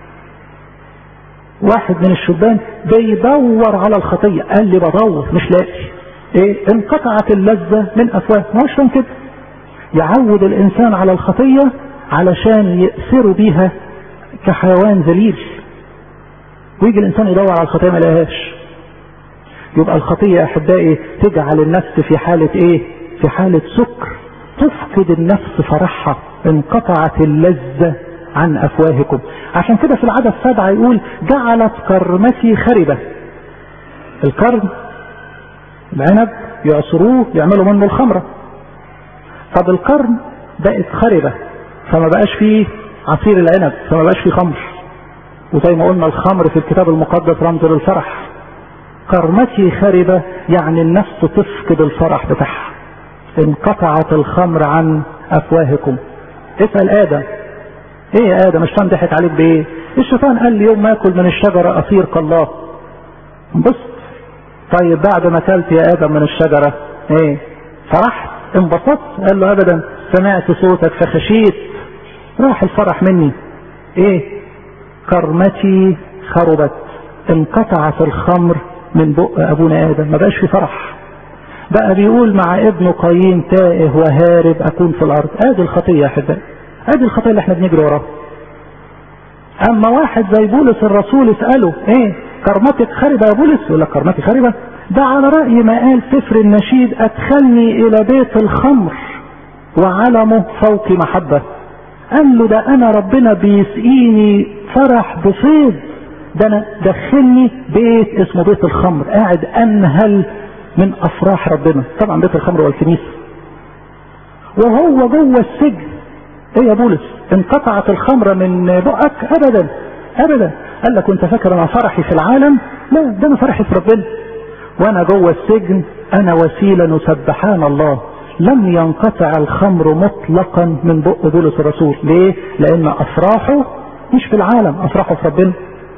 واحد من الشبان بيدور على الخطية قال لي بدور مش لاقي ايه انقطعت اللذة من افواه ما هوش كده يعود الانسان على الخطية علشان يأثروا بيها كحيوان ذليل ويجي الانسان يدور على الخطيه ما يلاقيهاش يبقى الخطيه يا احبائي تجعل النفس في حاله ايه في حاله سكر تفقد النفس فرحها انقطعت اللذه عن افواهكم عشان كده في العدد السابعه يقول جعلت كرمتي خربه الكرم العنب يعصروه يعملوا منه الخمره طب القرن بقت خربه فما بقاش فيه عصير العنب فما بقاش فيه خمر وزي ما قلنا الخمر في الكتاب المقدس رمز للفرح كرمتي خربة يعني النفس تفقد الفرح بتاعها انقطعت الخمر عن افواهكم اسأل ادم ايه يا ادم الشيطان ضحك عليك بايه الشيطان قال لي يوم ما اكل من الشجرة اصير كالله انبسط طيب بعد ما اكلت يا ادم من الشجرة ايه فرحت انبسطت قال له ابدا سمعت صوتك فخشيت راح الفرح مني ايه كرمتي خربت انقطعت الخمر من بق ابونا ادم ما بقاش في فرح بقى بيقول مع ابنه قايين تائه وهارب اكون في الارض ادي الخطيه يا احبائي ادي الخطيه اللي احنا بنجري وراها اما واحد زي بولس الرسول اساله ايه كرمتك خربه يا بولس يقول لك كرمتي خربه ده على راي ما قال سفر النشيد ادخلني الى بيت الخمر وعلمه فوق محبه قال له ده انا ربنا بيسقيني فرح بفيض ده انا دخلني بيت اسمه بيت الخمر قاعد انهل من افراح ربنا طبعا بيت الخمر والكنيسه وهو جوه السجن ايه يا بولس انقطعت الخمره من بقك ابدا ابدا قال لك كنت فاكر انا فرحي في العالم لا ده انا فرحي في ربنا وانا جوه السجن انا وسيله نسبحان الله لم ينقطع الخمر مطلقا من بق بولس الرسول ليه لان افراحه مش في العالم افراحه في ربنا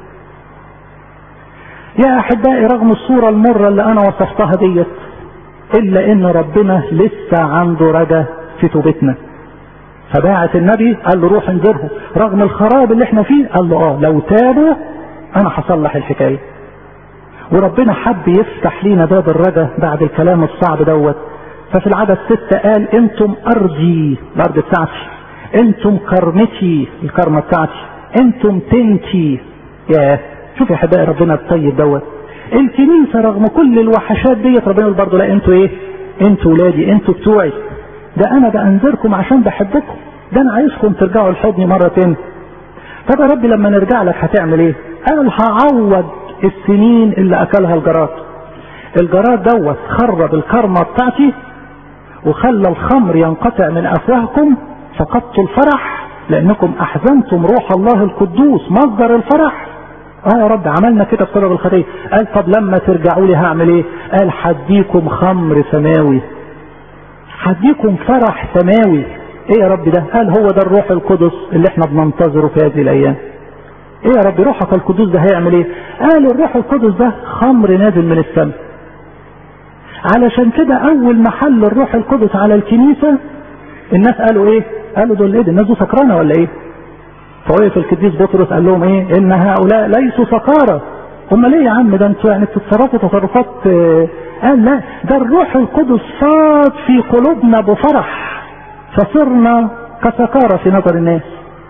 يا احبائي رغم الصورة المرة اللي انا وصفتها ديت الا ان ربنا لسه عنده رجا في توبتنا فباعت النبي قال له روح انذرهم رغم الخراب اللي احنا فيه قال له اه لو تابوا انا هصلح الحكايه وربنا حب يفتح لينا باب الرجا بعد الكلام الصعب دوت ففي العدد ستة قال انتم ارضي الارض بتاعتي انتم كرمتي الكرمة بتاعتي انتم تنتي يا شوف يا حبايبي ربنا الطيب دوت الكنيسة رغم كل الوحشات ديت ربنا يقول برضه لا انتوا ايه انتوا ولادي انتوا بتوعي ده انا بانذركم عشان بحبكم ده انا عايزكم ترجعوا لحضني مرة تاني طب يا ربي لما نرجع لك هتعمل ايه قال هعوض السنين اللي اكلها الجراد الجراد دوت خرب الكرمة بتاعتي وخلى الخمر ينقطع من افواهكم فقدتوا الفرح لانكم احزنتم روح الله القدوس مصدر الفرح اه يا رب عملنا كده بسبب الخطيه قال طب لما ترجعوا لي هعمل ايه قال حديكم خمر سماوي حديكم فرح سماوي ايه يا رب ده قال هو ده الروح القدس اللي احنا بننتظره في هذه الايام ايه يا رب روحك القدوس ده هيعمل ايه قال الروح القدس ده خمر نازل من السماء علشان كده اول ما حل الروح القدس على الكنيسة الناس قالوا ايه قالوا دول ايه الناس دول سكرانة ولا ايه فوقف القديس بطرس قال لهم ايه ان هؤلاء ليسوا سكارى هم ليه يا عم ده انتوا يعني بتتصرفوا تصرفات اه قال لا ده الروح القدس صاد في قلوبنا بفرح فصرنا كسكارى في نظر الناس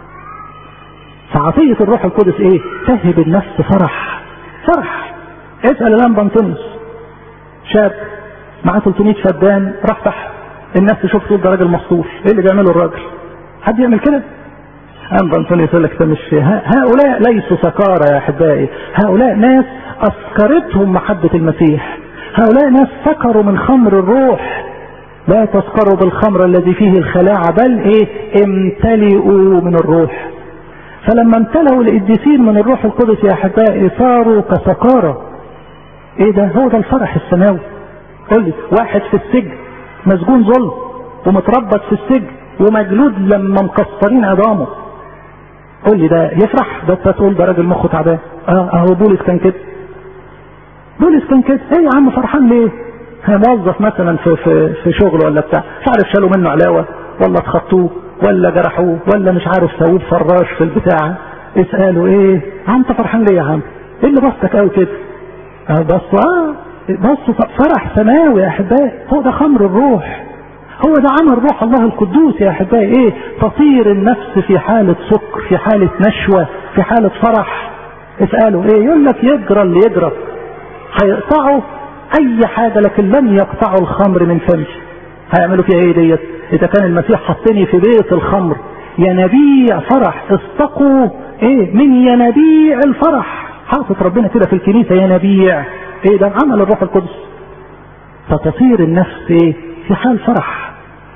فعطية الروح القدس ايه تهب النفس فرح فرح اسأل الان بنطونس شاب معاه 300 فدان راح تحت الناس تشوف تقول ده راجل مسطول ايه اللي بيعمله الراجل حد يعمل كده قام بنطونيوس يقول لك ده مش هؤلاء ليسوا سكارى يا احبائي هؤلاء ناس اسكرتهم محبة المسيح هؤلاء ناس سكروا من خمر الروح لا تسكروا بالخمر الذي فيه الخلاعة بل ايه امتلئوا من الروح فلما امتلأوا القديسين من الروح القدس يا احبائي صاروا كسكارى ايه ده هو ده الفرح السماوي قول لي واحد في السجن مسجون ظلم ومتربط في السجن ومجلود لما مكسرين عظامه قول لي ده يفرح ده تقول ده راجل مخه تعبان اه اهو بولس كان كده بولس كان كده ايه يا عم فرحان ليه موظف مثلا في في في شغل ولا بتاع مش عارف شالوا منه علاوه ولا اتخطوه ولا جرحوه ولا مش عارف سووه فراش في البتاع اساله ايه انت فرحان ليه يا عم ايه اللي بسطك قوي كده اه بص اه بص فرح سماوي يا احبائي هو ده خمر الروح هو ده عمل روح الله القدوس يا احبائي ايه تطير النفس في حالة سكر في حالة نشوة في حالة فرح اسأله ايه يقول لك يجرى اللي يجرى هيقطعوا اي حاجة لكن لن يقطعوا الخمر من فمي هيعملوا فيها ايه ديت اذا كان المسيح حطني في بيت الخمر ينابيع فرح استقوا ايه من ينابيع الفرح حاطط ربنا كده في الكنيسة ينابيع ايه ده عمل الروح القدس فتصير النفس ايه في حال فرح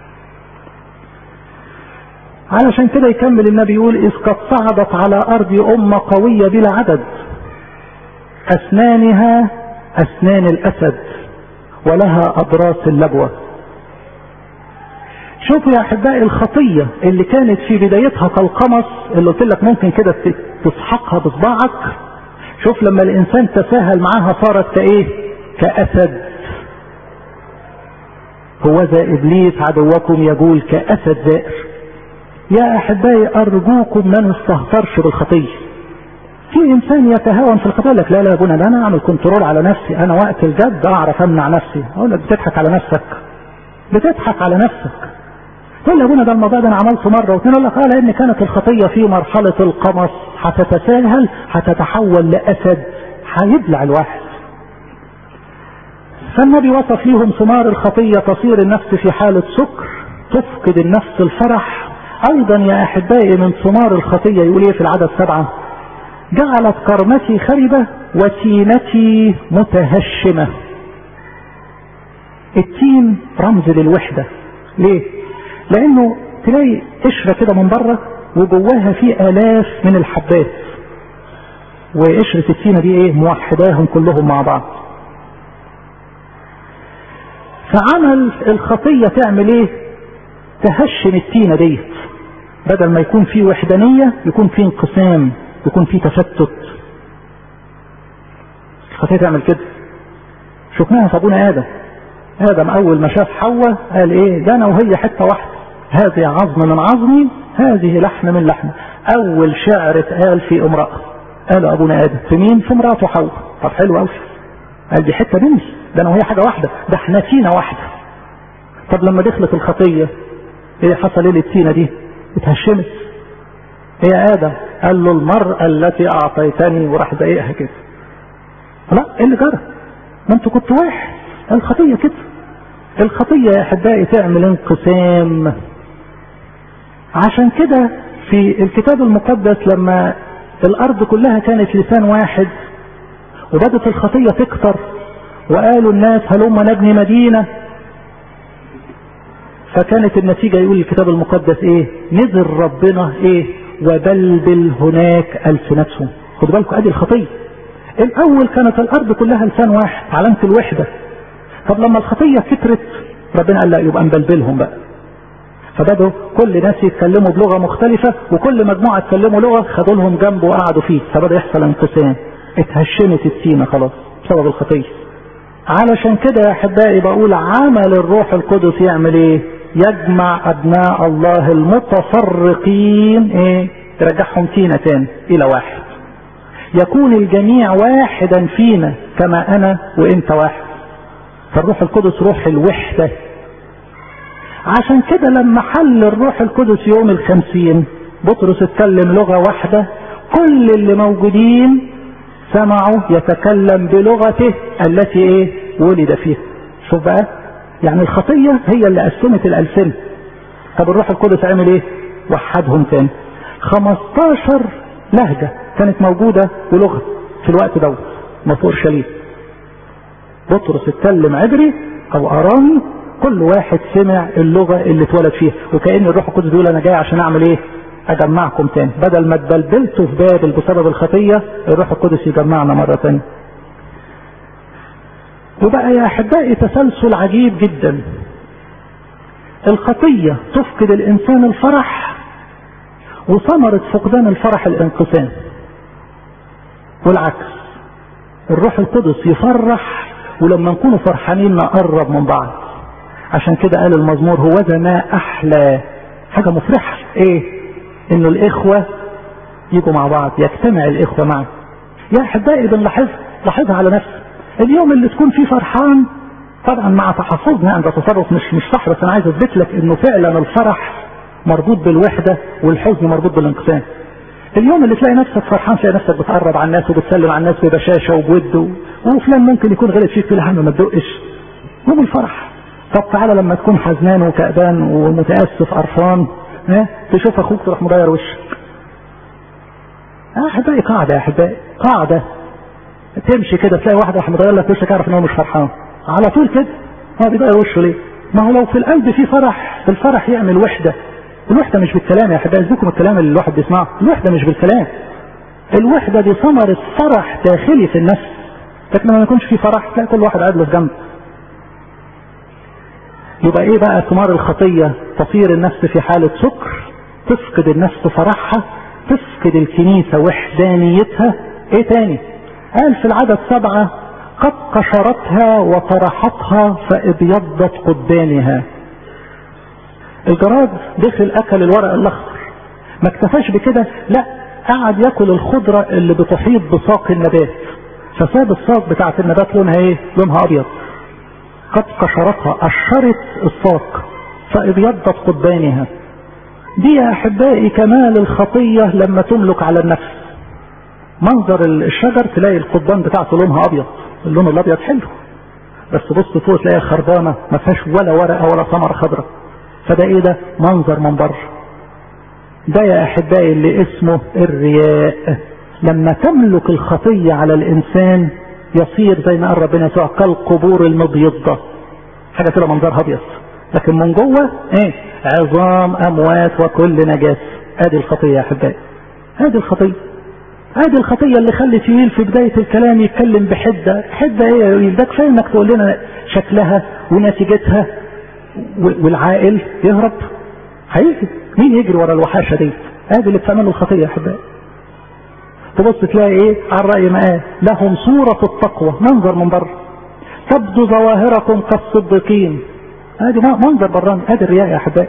علشان كده يكمل النبي يقول إذ قد صعدت على أرض أمة قوية بلا عدد أسنانها أسنان الأسد ولها أضراس اللبوة شوفوا يا أحبائي الخطية اللي كانت في بدايتها كالقمص اللي قلت لك ممكن كده تسحقها بصباعك شوف لما الإنسان تساهل معاها صارت كإيه كأسد هو ذا إبليس عدوكم يقول كأسد زائر يا أحبائي أرجوكم ما نستهترش بالخطية في إنسان يتهاون في الخطية لك لا لا يا ابونا ده أنا أعمل كنترول على نفسي أنا وقت الجد أعرف أمنع نفسي أقول لك بتضحك على نفسك بتضحك على نفسك تقول يا ابونا ده الموضوع ده أنا عملته مرة واثنين أقول لك أه لأن كانت الخطية في مرحلة القمص هتتساهل هتتحول لأسد هيبلع الواحد فالنبي وصف ليهم ثمار الخطية تصير النفس في حالة سكر تفقد النفس الفرح ايضا يا احبائي من ثمار الخطية يقول ايه في العدد سبعة جعلت كرمتي خربة وتينتي متهشمة التين رمز للوحدة ليه لانه تلاقي قشرة كده من بره وجواها في الاف من الحبات وقشرة التينة دي ايه موحداهم كلهم مع بعض فعمل الخطية تعمل ايه تهشم التينة ديت بدل ما يكون في وحدانية يكون في انقسام يكون في تفتت الخطية تعمل كده شفناها في ابونا ادم ادم اول ما شاف حواء قال ايه ده انا وهي حته واحده هذه عظم من عظمي هذه لحم من لحمي اول شعر اتقال في امراه قال ابونا ادم في مين في مراته حواء طب حلو قوي قال دي حته مني ده انا وهي حاجه واحده ده احنا تينه واحده طب لما دخلت الخطيه ايه حصل ايه للتينه دي اتهشمت هي ادم قال له المراه التي اعطيتني وراح زقها كده لا ايه اللي جرى ما انتوا كنتوا واحد الخطية كده الخطية يا احبائي تعمل انقسام عشان كده في الكتاب المقدس لما الارض كلها كانت لسان واحد وبدت الخطية تكتر وقالوا الناس هلما نبني مدينة فكانت النتيجة يقول الكتاب المقدس ايه نزل ربنا ايه وبلبل هناك ألسنتهم خدوا بالكم ادي الخطية الاول كانت الارض كلها لسان واحد علامة الوحدة طب لما الخطية كترت ربنا قال لا يبقى نبلبلهم بقى فبدوا كل ناس يتكلموا بلغة مختلفة وكل مجموعة اتكلموا لغة خدوا لهم جنب وقعدوا فيه فبدأ يحصل انقسام اتهشمت السينة خلاص بسبب الخطية علشان كده يا احبائي بقول عمل الروح القدس يعمل ايه يجمع ابناء الله المتفرقين ايه يرجعهم فينا تاني الى واحد يكون الجميع واحدا فينا كما انا وانت واحد فالروح القدس روح الوحدة عشان كده لما حل الروح القدس يوم الخمسين بطرس اتكلم لغة واحدة كل اللي موجودين سمعوا يتكلم بلغته التي ايه ولد فيها شوف بقى يعني الخطية هي اللي قسمت الألسنة طب الروح القدس عمل ايه وحدهم تاني 15 لهجة كانت موجودة بلغة في الوقت دوت ما في اورشليم بطرس اتكلم عبري او ارامي كل واحد سمع اللغة اللي اتولد فيها وكأن الروح القدس بيقول انا جاي عشان اعمل ايه اجمعكم تاني بدل ما اتبلبلتوا في بابل بسبب الخطية الروح القدس يجمعنا مرة تانية وبقى يا احبائي تسلسل عجيب جدا الخطية تفقد الانسان الفرح وثمرة فقدان الفرح الانقسام والعكس الروح القدس يفرح ولما نكونوا فرحانين نقرب من بعض عشان كده قال المزمور هو ذا ما احلى حاجه مفرحه ايه انه الاخوه يجوا مع بعض يجتمع الاخوه معا يا احبائي بنلاحظها لاحظها على نفسك اليوم اللي تكون فيه فرحان طبعا مع تحفظنا عند تصرف مش مش صح بس انا عايز اثبت لك انه فعلا الفرح مربوط بالوحده والحزن مربوط بالانقسام اليوم اللي تلاقي نفسك فرحان تلاقي نفسك بتقرب على الناس وبتسلم على الناس ببشاشه وبود وفلان ممكن يكون غلط فيك في الهم ما تدقش يوم الفرح طب تعالى لما تكون حزنان وكأبان ومتأسف قرفان ها تشوف اخوك تروح مغير وشك يا احبائي قاعدة يا احبائي قاعدة تمشي كده تلاقي واحد راح مغير لك وشك عارف ان هو مش فرحان على طول كده هو بيغير وشه ليه؟ ما هو لو في القلب في فرح الفرح يعمل وحدة الوحدة مش بالكلام يا احبائي ازيكم الكلام اللي الواحد بيسمعه الوحدة مش بالكلام الوحدة دي ثمرة فرح داخلي في النفس لكن لما يكونش في فرح تلاقي كل واحد قاعد له في جنب يبقى ايه بقى ثمار الخطية تصير النفس في حالة سكر تفقد النفس فرحها تفقد الكنيسة وحدانيتها ايه تاني قال في العدد سبعة قد قشرتها وطرحتها فابيضت قدامها الجراد دخل اكل الورق الاخضر ما اكتفاش بكده لا قعد ياكل الخضرة اللي بتحيط بساق النبات فساب الساق بتاعت النبات لونها ايه لونها ابيض قد قشرتها قشرت الساق فابيضت قضبانها دي يا احبائي كمال الخطية لما تملك على النفس منظر الشجر تلاقي القضبان بتاعته لونها ابيض اللون الابيض حلو بس بص فوق تلاقيها خربانه ما فيهاش ولا ورقه ولا ثمره خضراء فده ايه ده منظر من بره ده يا احبائي اللي اسمه الرياء لما تملك الخطيه على الانسان يصير زي ما قال ربنا يسوع كالقبور المبيضه حاجه كده منظرها ابيض لكن من جوه ايه عظام اموات وكل نجاسه ادي الخطيه يا احبائي ادي الخطيه ادي الخطية اللي خلت يويل في بداية الكلام يتكلم بحدة حدة ايه يا يويل ده كفاية انك تقول لنا شكلها ونتيجتها والعائل يهرب هيجي مين يجري ورا الوحاشة دي ادي اللي بتعمله الخطية يا احبائي تبص تلاقي ايه على الرأي ما قال لهم صورة التقوى منظر من بره تبدو ظواهركم كالصديقين ادي منظر براني ادي الرياء يا احبائي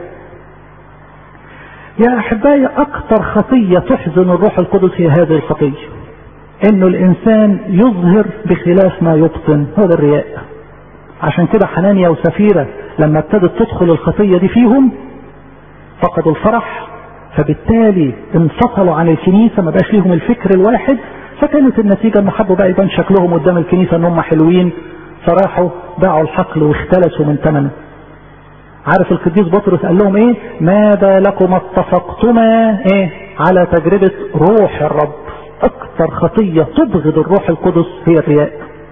يا احبائي اكثر خطية تحزن الروح القدس هي هذه الخطية انه الانسان يظهر بخلاف ما يبطن هو الرياء عشان كده حنانيا وسفيرة لما ابتدت تدخل الخطية دي فيهم فقدوا الفرح فبالتالي انفصلوا عن الكنيسة ما بقاش ليهم الفكر الواحد فكانت النتيجة ان حبوا بقى يبان شكلهم قدام الكنيسة ان هم حلوين فراحوا باعوا الحقل واختلسوا من ثمنه عارف القديس بطرس قال لهم ايه ماذا لكم اتفقتما ايه على تجربة روح الرب اكثر خطية تبغض الروح القدس هي الرياء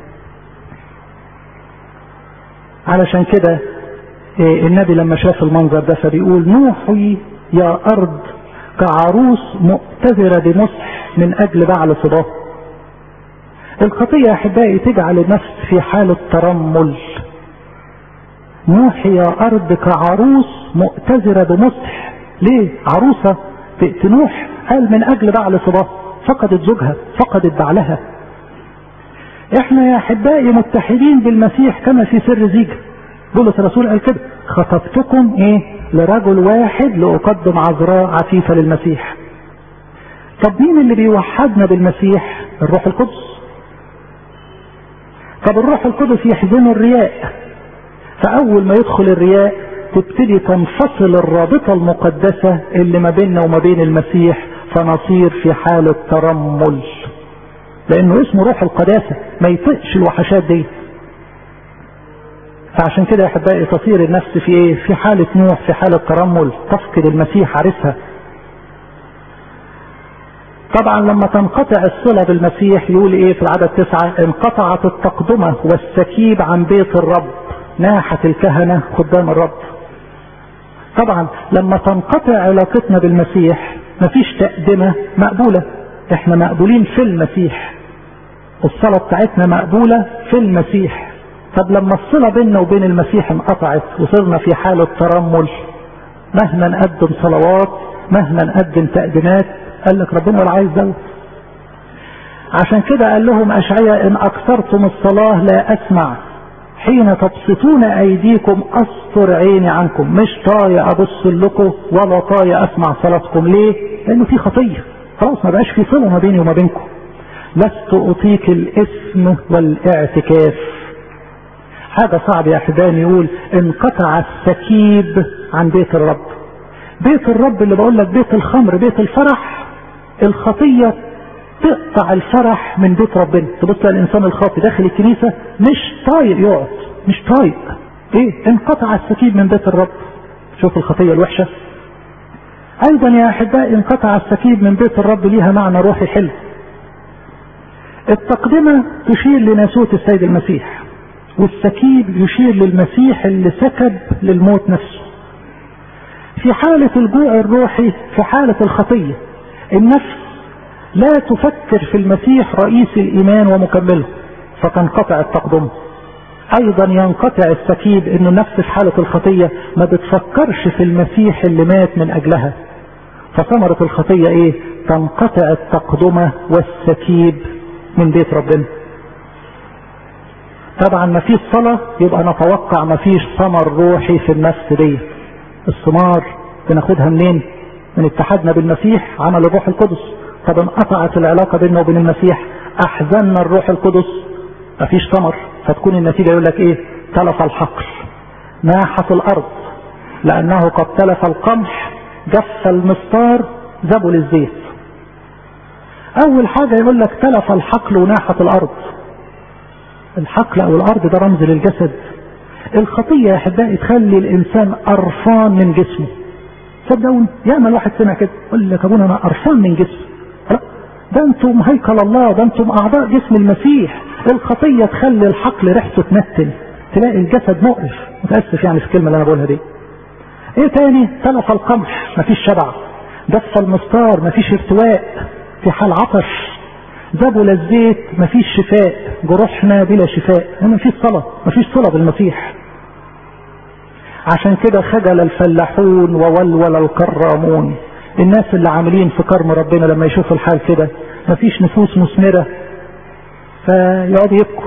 علشان كده إيه النبي لما شاف المنظر ده فبيقول نوحي يا ارض كعروس مؤتذرة بمسح من اجل بعل صباه الخطية يا احبائي تجعل النفس في حالة ترمل نوحي يا ارض كعروس مؤتذرة بمسح ليه عروسة تنوح قال من اجل بعل صباه فقدت زوجها فقدت بعلها احنا يا احبائي متحدين بالمسيح كما في سر زيجة بولس الرسول قال كده خطبتكم ايه لرجل واحد لاقدم عذراء عفيفة للمسيح طب مين اللي بيوحدنا بالمسيح الروح القدس طب الروح القدس يحزن الرياء فاول ما يدخل الرياء تبتدي تنفصل الرابطة المقدسة اللي ما بيننا وما بين المسيح فنصير في حالة ترمل لانه اسمه روح القداسة ما يطقش الوحشات دي فعشان كده يا احبائي تصير النفس في ايه في حالة نوح في حالة ترمل تفقد المسيح عارفها طبعا لما تنقطع الصلة بالمسيح يقول ايه في العدد تسعة انقطعت التقدمة والسكيب عن بيت الرب ناحت الكهنة قدام الرب طبعا لما تنقطع علاقتنا بالمسيح مفيش تقدمة مقبولة احنا مقبولين في المسيح الصلاة بتاعتنا مقبولة في المسيح طب لما الصلة بيننا وبين المسيح انقطعت وصرنا في حالة ترمل مهما نقدم صلوات مهما نقدم تقديمات قال لك ربنا ولا عايز دوت عشان كده قال لهم أشعياء إن أكثرتم الصلاة لا أسمع حين تبسطون أيديكم أستر عيني عنكم مش طاية أبص لكم ولا طاية أسمع صلاتكم ليه؟ لأنه في خطية خلاص ما بقاش في صلة ما بيني وما بينكم لست أطيق الإثم والاعتكاف حاجة صعب يا أحباني يقول انقطع السكيب عن بيت الرب بيت الرب اللي بقول لك بيت الخمر بيت الفرح الخطية تقطع الفرح من بيت ربنا تبص الانسان الخاطي داخل الكنيسة مش طايق يقعد مش طايق ايه انقطع السكيب من بيت الرب شوف الخطية الوحشة ايضا يا احبائي انقطع السكيب من بيت الرب ليها معنى روحي حلو التقدمة تشير لناسوت السيد المسيح والسكيب يشير للمسيح اللي سكب للموت نفسه في حالة الجوع الروحي في حالة الخطية النفس لا تفكر في المسيح رئيس الإيمان ومكمله فتنقطع التقدم أيضا ينقطع السكيب إنه النفس في حالة الخطية ما بتفكرش في المسيح اللي مات من أجلها فثمرة الخطية إيه؟ تنقطع التقدمة والسكيب من بيت ربنا طبعا ما فيش صلاة يبقى نتوقع ما فيش ثمر روحي في النفس دي الثمار بناخدها منين من اتحادنا بالمسيح عمل الروح القدس طب انقطعت العلاقة بيننا وبين المسيح احزننا الروح القدس مفيش ثمر فتكون النتيجة يقول لك ايه تلف الحقل ناحت الارض لانه قد تلف القمح جف المستار زبل الزيت اول حاجة يقول لك تلف الحقل وناحت الارض الحقل او الارض ده رمز للجسد الخطية يا احبائي تخلي الانسان قرفان من جسمه صدقوني ياما الواحد سمع كده يقول لك ابونا انا قرفان من جسمي ده انتم هيكل الله ده انتم اعضاء جسم المسيح الخطية تخلي الحقل ريحته تنتن تلاقي الجسد مقرف متأسف يعني في الكلمة اللي انا بقولها دي ايه تاني تلف القمح مفيش شبع دف المستار مفيش ارتواء في حال عطش ذبل الزيت مفيش شفاء جروحنا بلا شفاء مفيش صلاة مفيش صلاة بالمسيح عشان كده خجل الفلاحون وولول الكرامون الناس اللي عاملين في كرم ربنا لما يشوفوا الحال كده مفيش نفوس مثمرة فيقعدوا يبكوا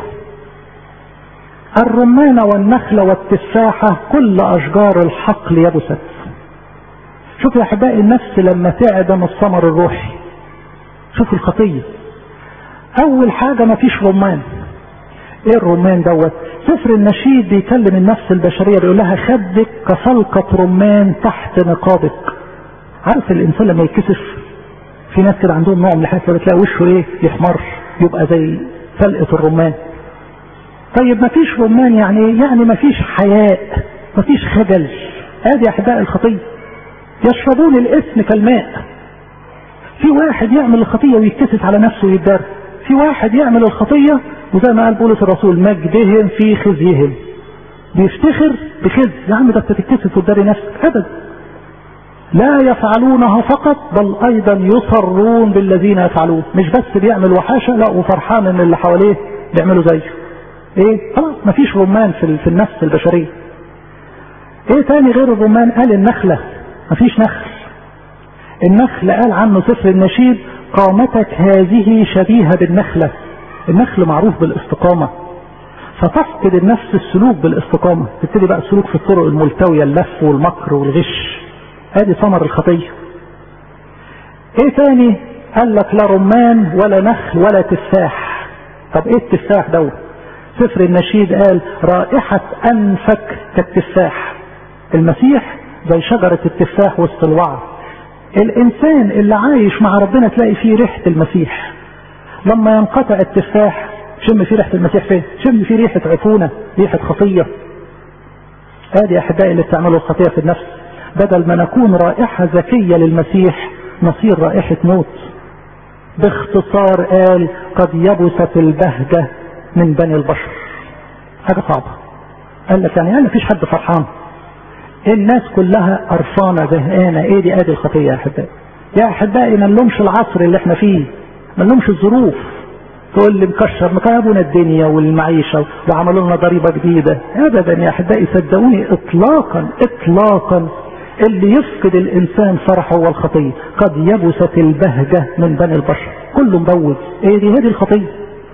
الرمان والنخلة والتفاحة كل أشجار الحقل يبست شوف يا أحبائي النفس لما تعدم الثمر الروحي شوف الخطية أول حاجة مفيش رمان إيه الرمان دوت سفر النشيد بيكلم النفس البشرية بيقول لها خدك كفلقة رمان تحت نقابك عارف الإنسان لما يتكسف في ناس كده عندهم نوع من الحاسة بتلاقي وشه إيه يحمر يبقى زي فلقة الرمان طيب مفيش رمان يعني يعني مفيش حياء مفيش خجل ادي احباء الخطيه يشربون الاسم كالماء في واحد يعمل الخطيه ويتكسف على نفسه ويتدار في واحد يعمل الخطيه وزي ما قال بولس الرسول مجدهم في خزيهم بيفتخر بخز يا عم ده انت تتكسف وتداري نفسك ابدا لا يفعلونها فقط بل ايضا يصرون بالذين يفعلون مش بس بيعمل وحاشه لا وفرحان ان اللي حواليه بيعملوا زيه ايه خلاص مفيش رمان في, في النفس البشريه ايه تاني غير الرمان قال النخله مفيش نخل النخل قال عنه سفر النشيد قامتك هذه شبيهه بالنخله النخل معروف بالاستقامه فتفقد النفس السلوك بالاستقامه تبتدي بقى السلوك في الطرق الملتويه اللف والمكر والغش ادي ثمر الخطيه ايه تاني قال لك لا رمان ولا نخل ولا تفاح طب ايه التفاح دوت سفر النشيد قال رائحة أنفك كالتفاح المسيح زي شجرة التفاح وسط الوعر الإنسان اللي عايش مع ربنا تلاقي فيه ريحة المسيح لما ينقطع التفاح شم فيه ريحة المسيح فين شم فيه ريحة عفونة ريحة خطية ادي احبائي اللي بتعملوا الخطية في النفس بدل ما نكون رائحة ذكية للمسيح نصير رائحة موت باختصار قال قد يبست البهجة من بني البشر حاجة صعبة قال لك يعني ما فيش حد فرحان الناس كلها قرفانة زهقانة ايه دي ادي الخطية يا احبائي يا احبائي ما نلومش العصر اللي احنا فيه ما نلومش الظروف تقول لي مكشر مكابونا الدنيا والمعيشة وعملوا لنا ضريبة جديدة ابدا يا احبائي صدقوني اطلاقا اطلاقا اللي يفقد الانسان فرحه هو الخطية قد يبست البهجة من بني البشر كله مبوز ايه دي هذه الخطية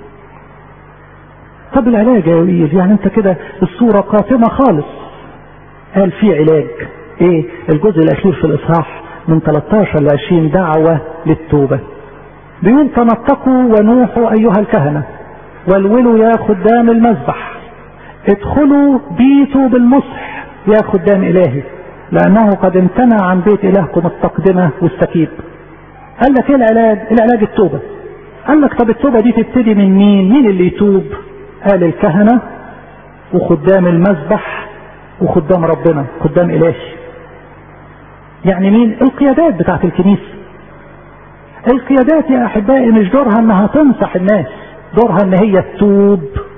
طب العلاج يا ويل يعني انت كده الصورة قاتمة خالص قال في علاج ايه الجزء الاخير في الاصحاح من 13 ل 20 دعوة للتوبة بيقول تنطقوا ونوحوا ايها الكهنة والولوا يا خدام المذبح ادخلوا بيتوا بالمصح يا خدام الهي لانه قد امتنع عن بيت الهكم التقدمة والسكيب قال لك ايه العلاج العلاج التوبة قال لك طب التوبة دي تبتدي من مين مين اللي يتوب قال الكهنة وخدام المذبح وخدام ربنا خدام إلهي يعني مين القيادات بتاعت الكنيسة القيادات يا أحبائي مش دورها انها تنصح الناس دورها ان هي تتوب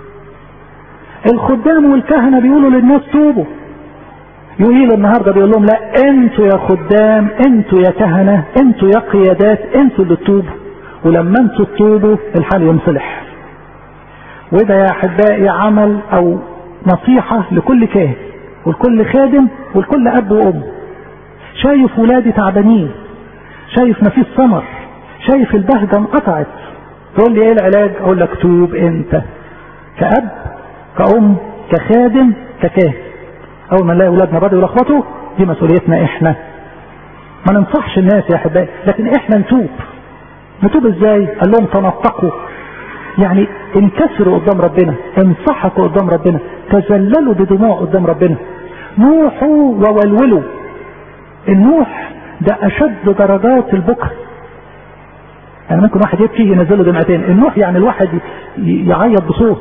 الخدام والكهنة بيقولوا للناس توبوا يقيل النهارده بيقول لهم لا انتوا يا خدام انتوا يا كهنة انتوا يا قيادات انتوا اللي تتوبوا ولما انتوا تتوبوا الحال ينصلح وده يا احبائي عمل او نصيحة لكل كاهن ولكل خادم ولكل اب وام شايف ولادي تعبانين شايف مفيش ثمر شايف البهجة انقطعت تقول لي ايه العلاج اقول لك توب انت كأب كأم كخادم ككاهن اول ما نلاقي اولادنا بدأوا يلخبطوا دي مسؤوليتنا احنا ما ننصحش الناس يا احبائي لكن احنا نتوب نتوب ازاي قال لهم تنطقوا يعني انكسروا قدام ربنا انصحكوا قدام ربنا تذللوا بدموع قدام ربنا نوحوا وولولوا النوح ده اشد درجات البكاء يعني ممكن واحد يبكي ينزله دمعتين النوح يعني الواحد يعيط بصوت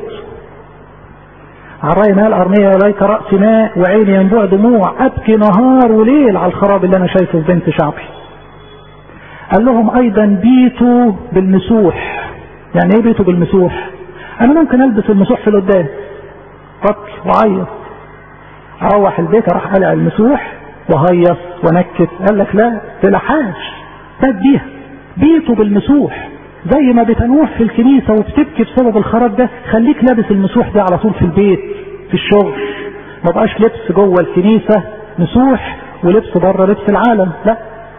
عراي ماء الأرمية وليك رأس ماء وعيني ينبوع دموع أبكي نهار وليل على الخراب اللي أنا شايفه في بنت شعبي قال لهم أيضا بيتوا بالمسوح يعني ايه بيته بالمسوح انا ممكن البس المسوح في القدام قتل وعيط اروح البيت اروح قلع المسوح وهيص ونكت قال لك لا تلحاش تاد بيها بيته بالمسوح زي ما بتنوح في الكنيسة وبتبكي بسبب الخراب ده خليك لابس المسوح ده على طول في البيت في الشغل ما بقاش لبس جوه الكنيسة مسوح ولبس بره لبس العالم لا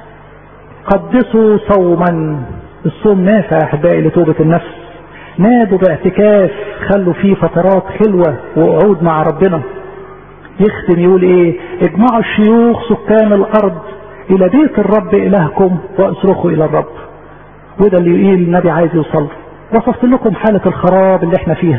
قدسوا صوما الصوم نافع يا احبائي لتوبة النفس نادوا باعتكاف خلوا فيه فترات خلوة وقعود مع ربنا يختم يقول ايه اجمعوا الشيوخ سكان الارض الى بيت الرب الهكم واصرخوا الى الرب وده اللي يقول النبي عايز يوصل وصفت لكم حالة الخراب اللي احنا فيها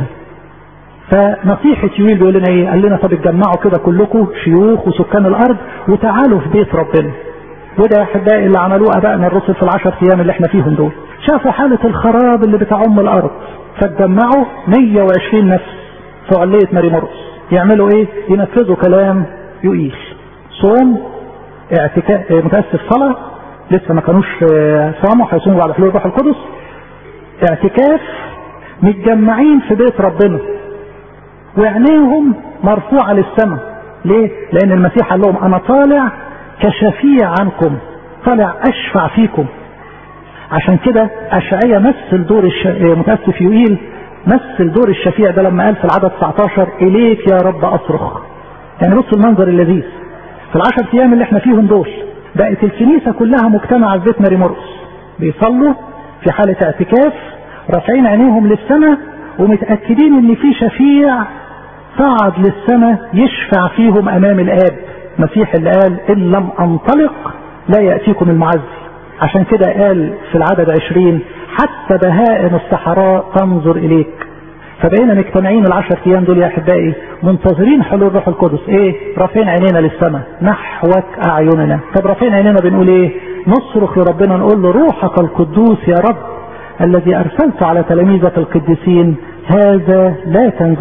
فنصيحة يويل بيقول لنا ايه قال لنا طب اتجمعوا كده كلكم شيوخ وسكان الارض وتعالوا في بيت ربنا وده يا احبائي اللي عملوه ابائنا الرسل في العشر ايام اللي احنا فيهم دول شافوا حالة الخراب اللي بتعم الارض فاتجمعوا 120 نفس في علية ماري مرقس يعملوا ايه ينفذوا كلام يقيل صوم اعتكاف متاسف صلاة لسه ما كانوش صاموا هيصوموا بعد حلول الروح القدس اعتكاف متجمعين في بيت ربنا وعينيهم مرفوعة للسماء ليه لان المسيح قال لهم انا طالع كشفيع عنكم طالع اشفع فيكم عشان كده اشعيا مثل دور الش... متاسف يوئيل مثل دور الشفيع ده لما قال في العدد 19 اليك يا رب اصرخ يعني بص المنظر اللذيذ في العشر ايام اللي احنا فيهم دول بقت الكنيسة كلها مجتمعة في بيت ماري مرقس بيصلوا في حالة اعتكاف رافعين عينيهم للسماء ومتأكدين ان في شفيع صعد للسماء يشفع فيهم امام الاب مسيح اللي قال ان لم انطلق لا يأتيكم المعزي عشان كده قال في العدد عشرين حتى بهائم الصحراء تنظر اليك فبقينا مجتمعين العشر ايام دول يا احبائي منتظرين حلول الروح القدس ايه رافعين عينينا للسماء نحوك اعيننا طب رافعين عينينا بنقول ايه نصرخ لربنا نقول له روحك القدوس يا رب الذي ارسلت على تلاميذك القديسين هذا لا تنزل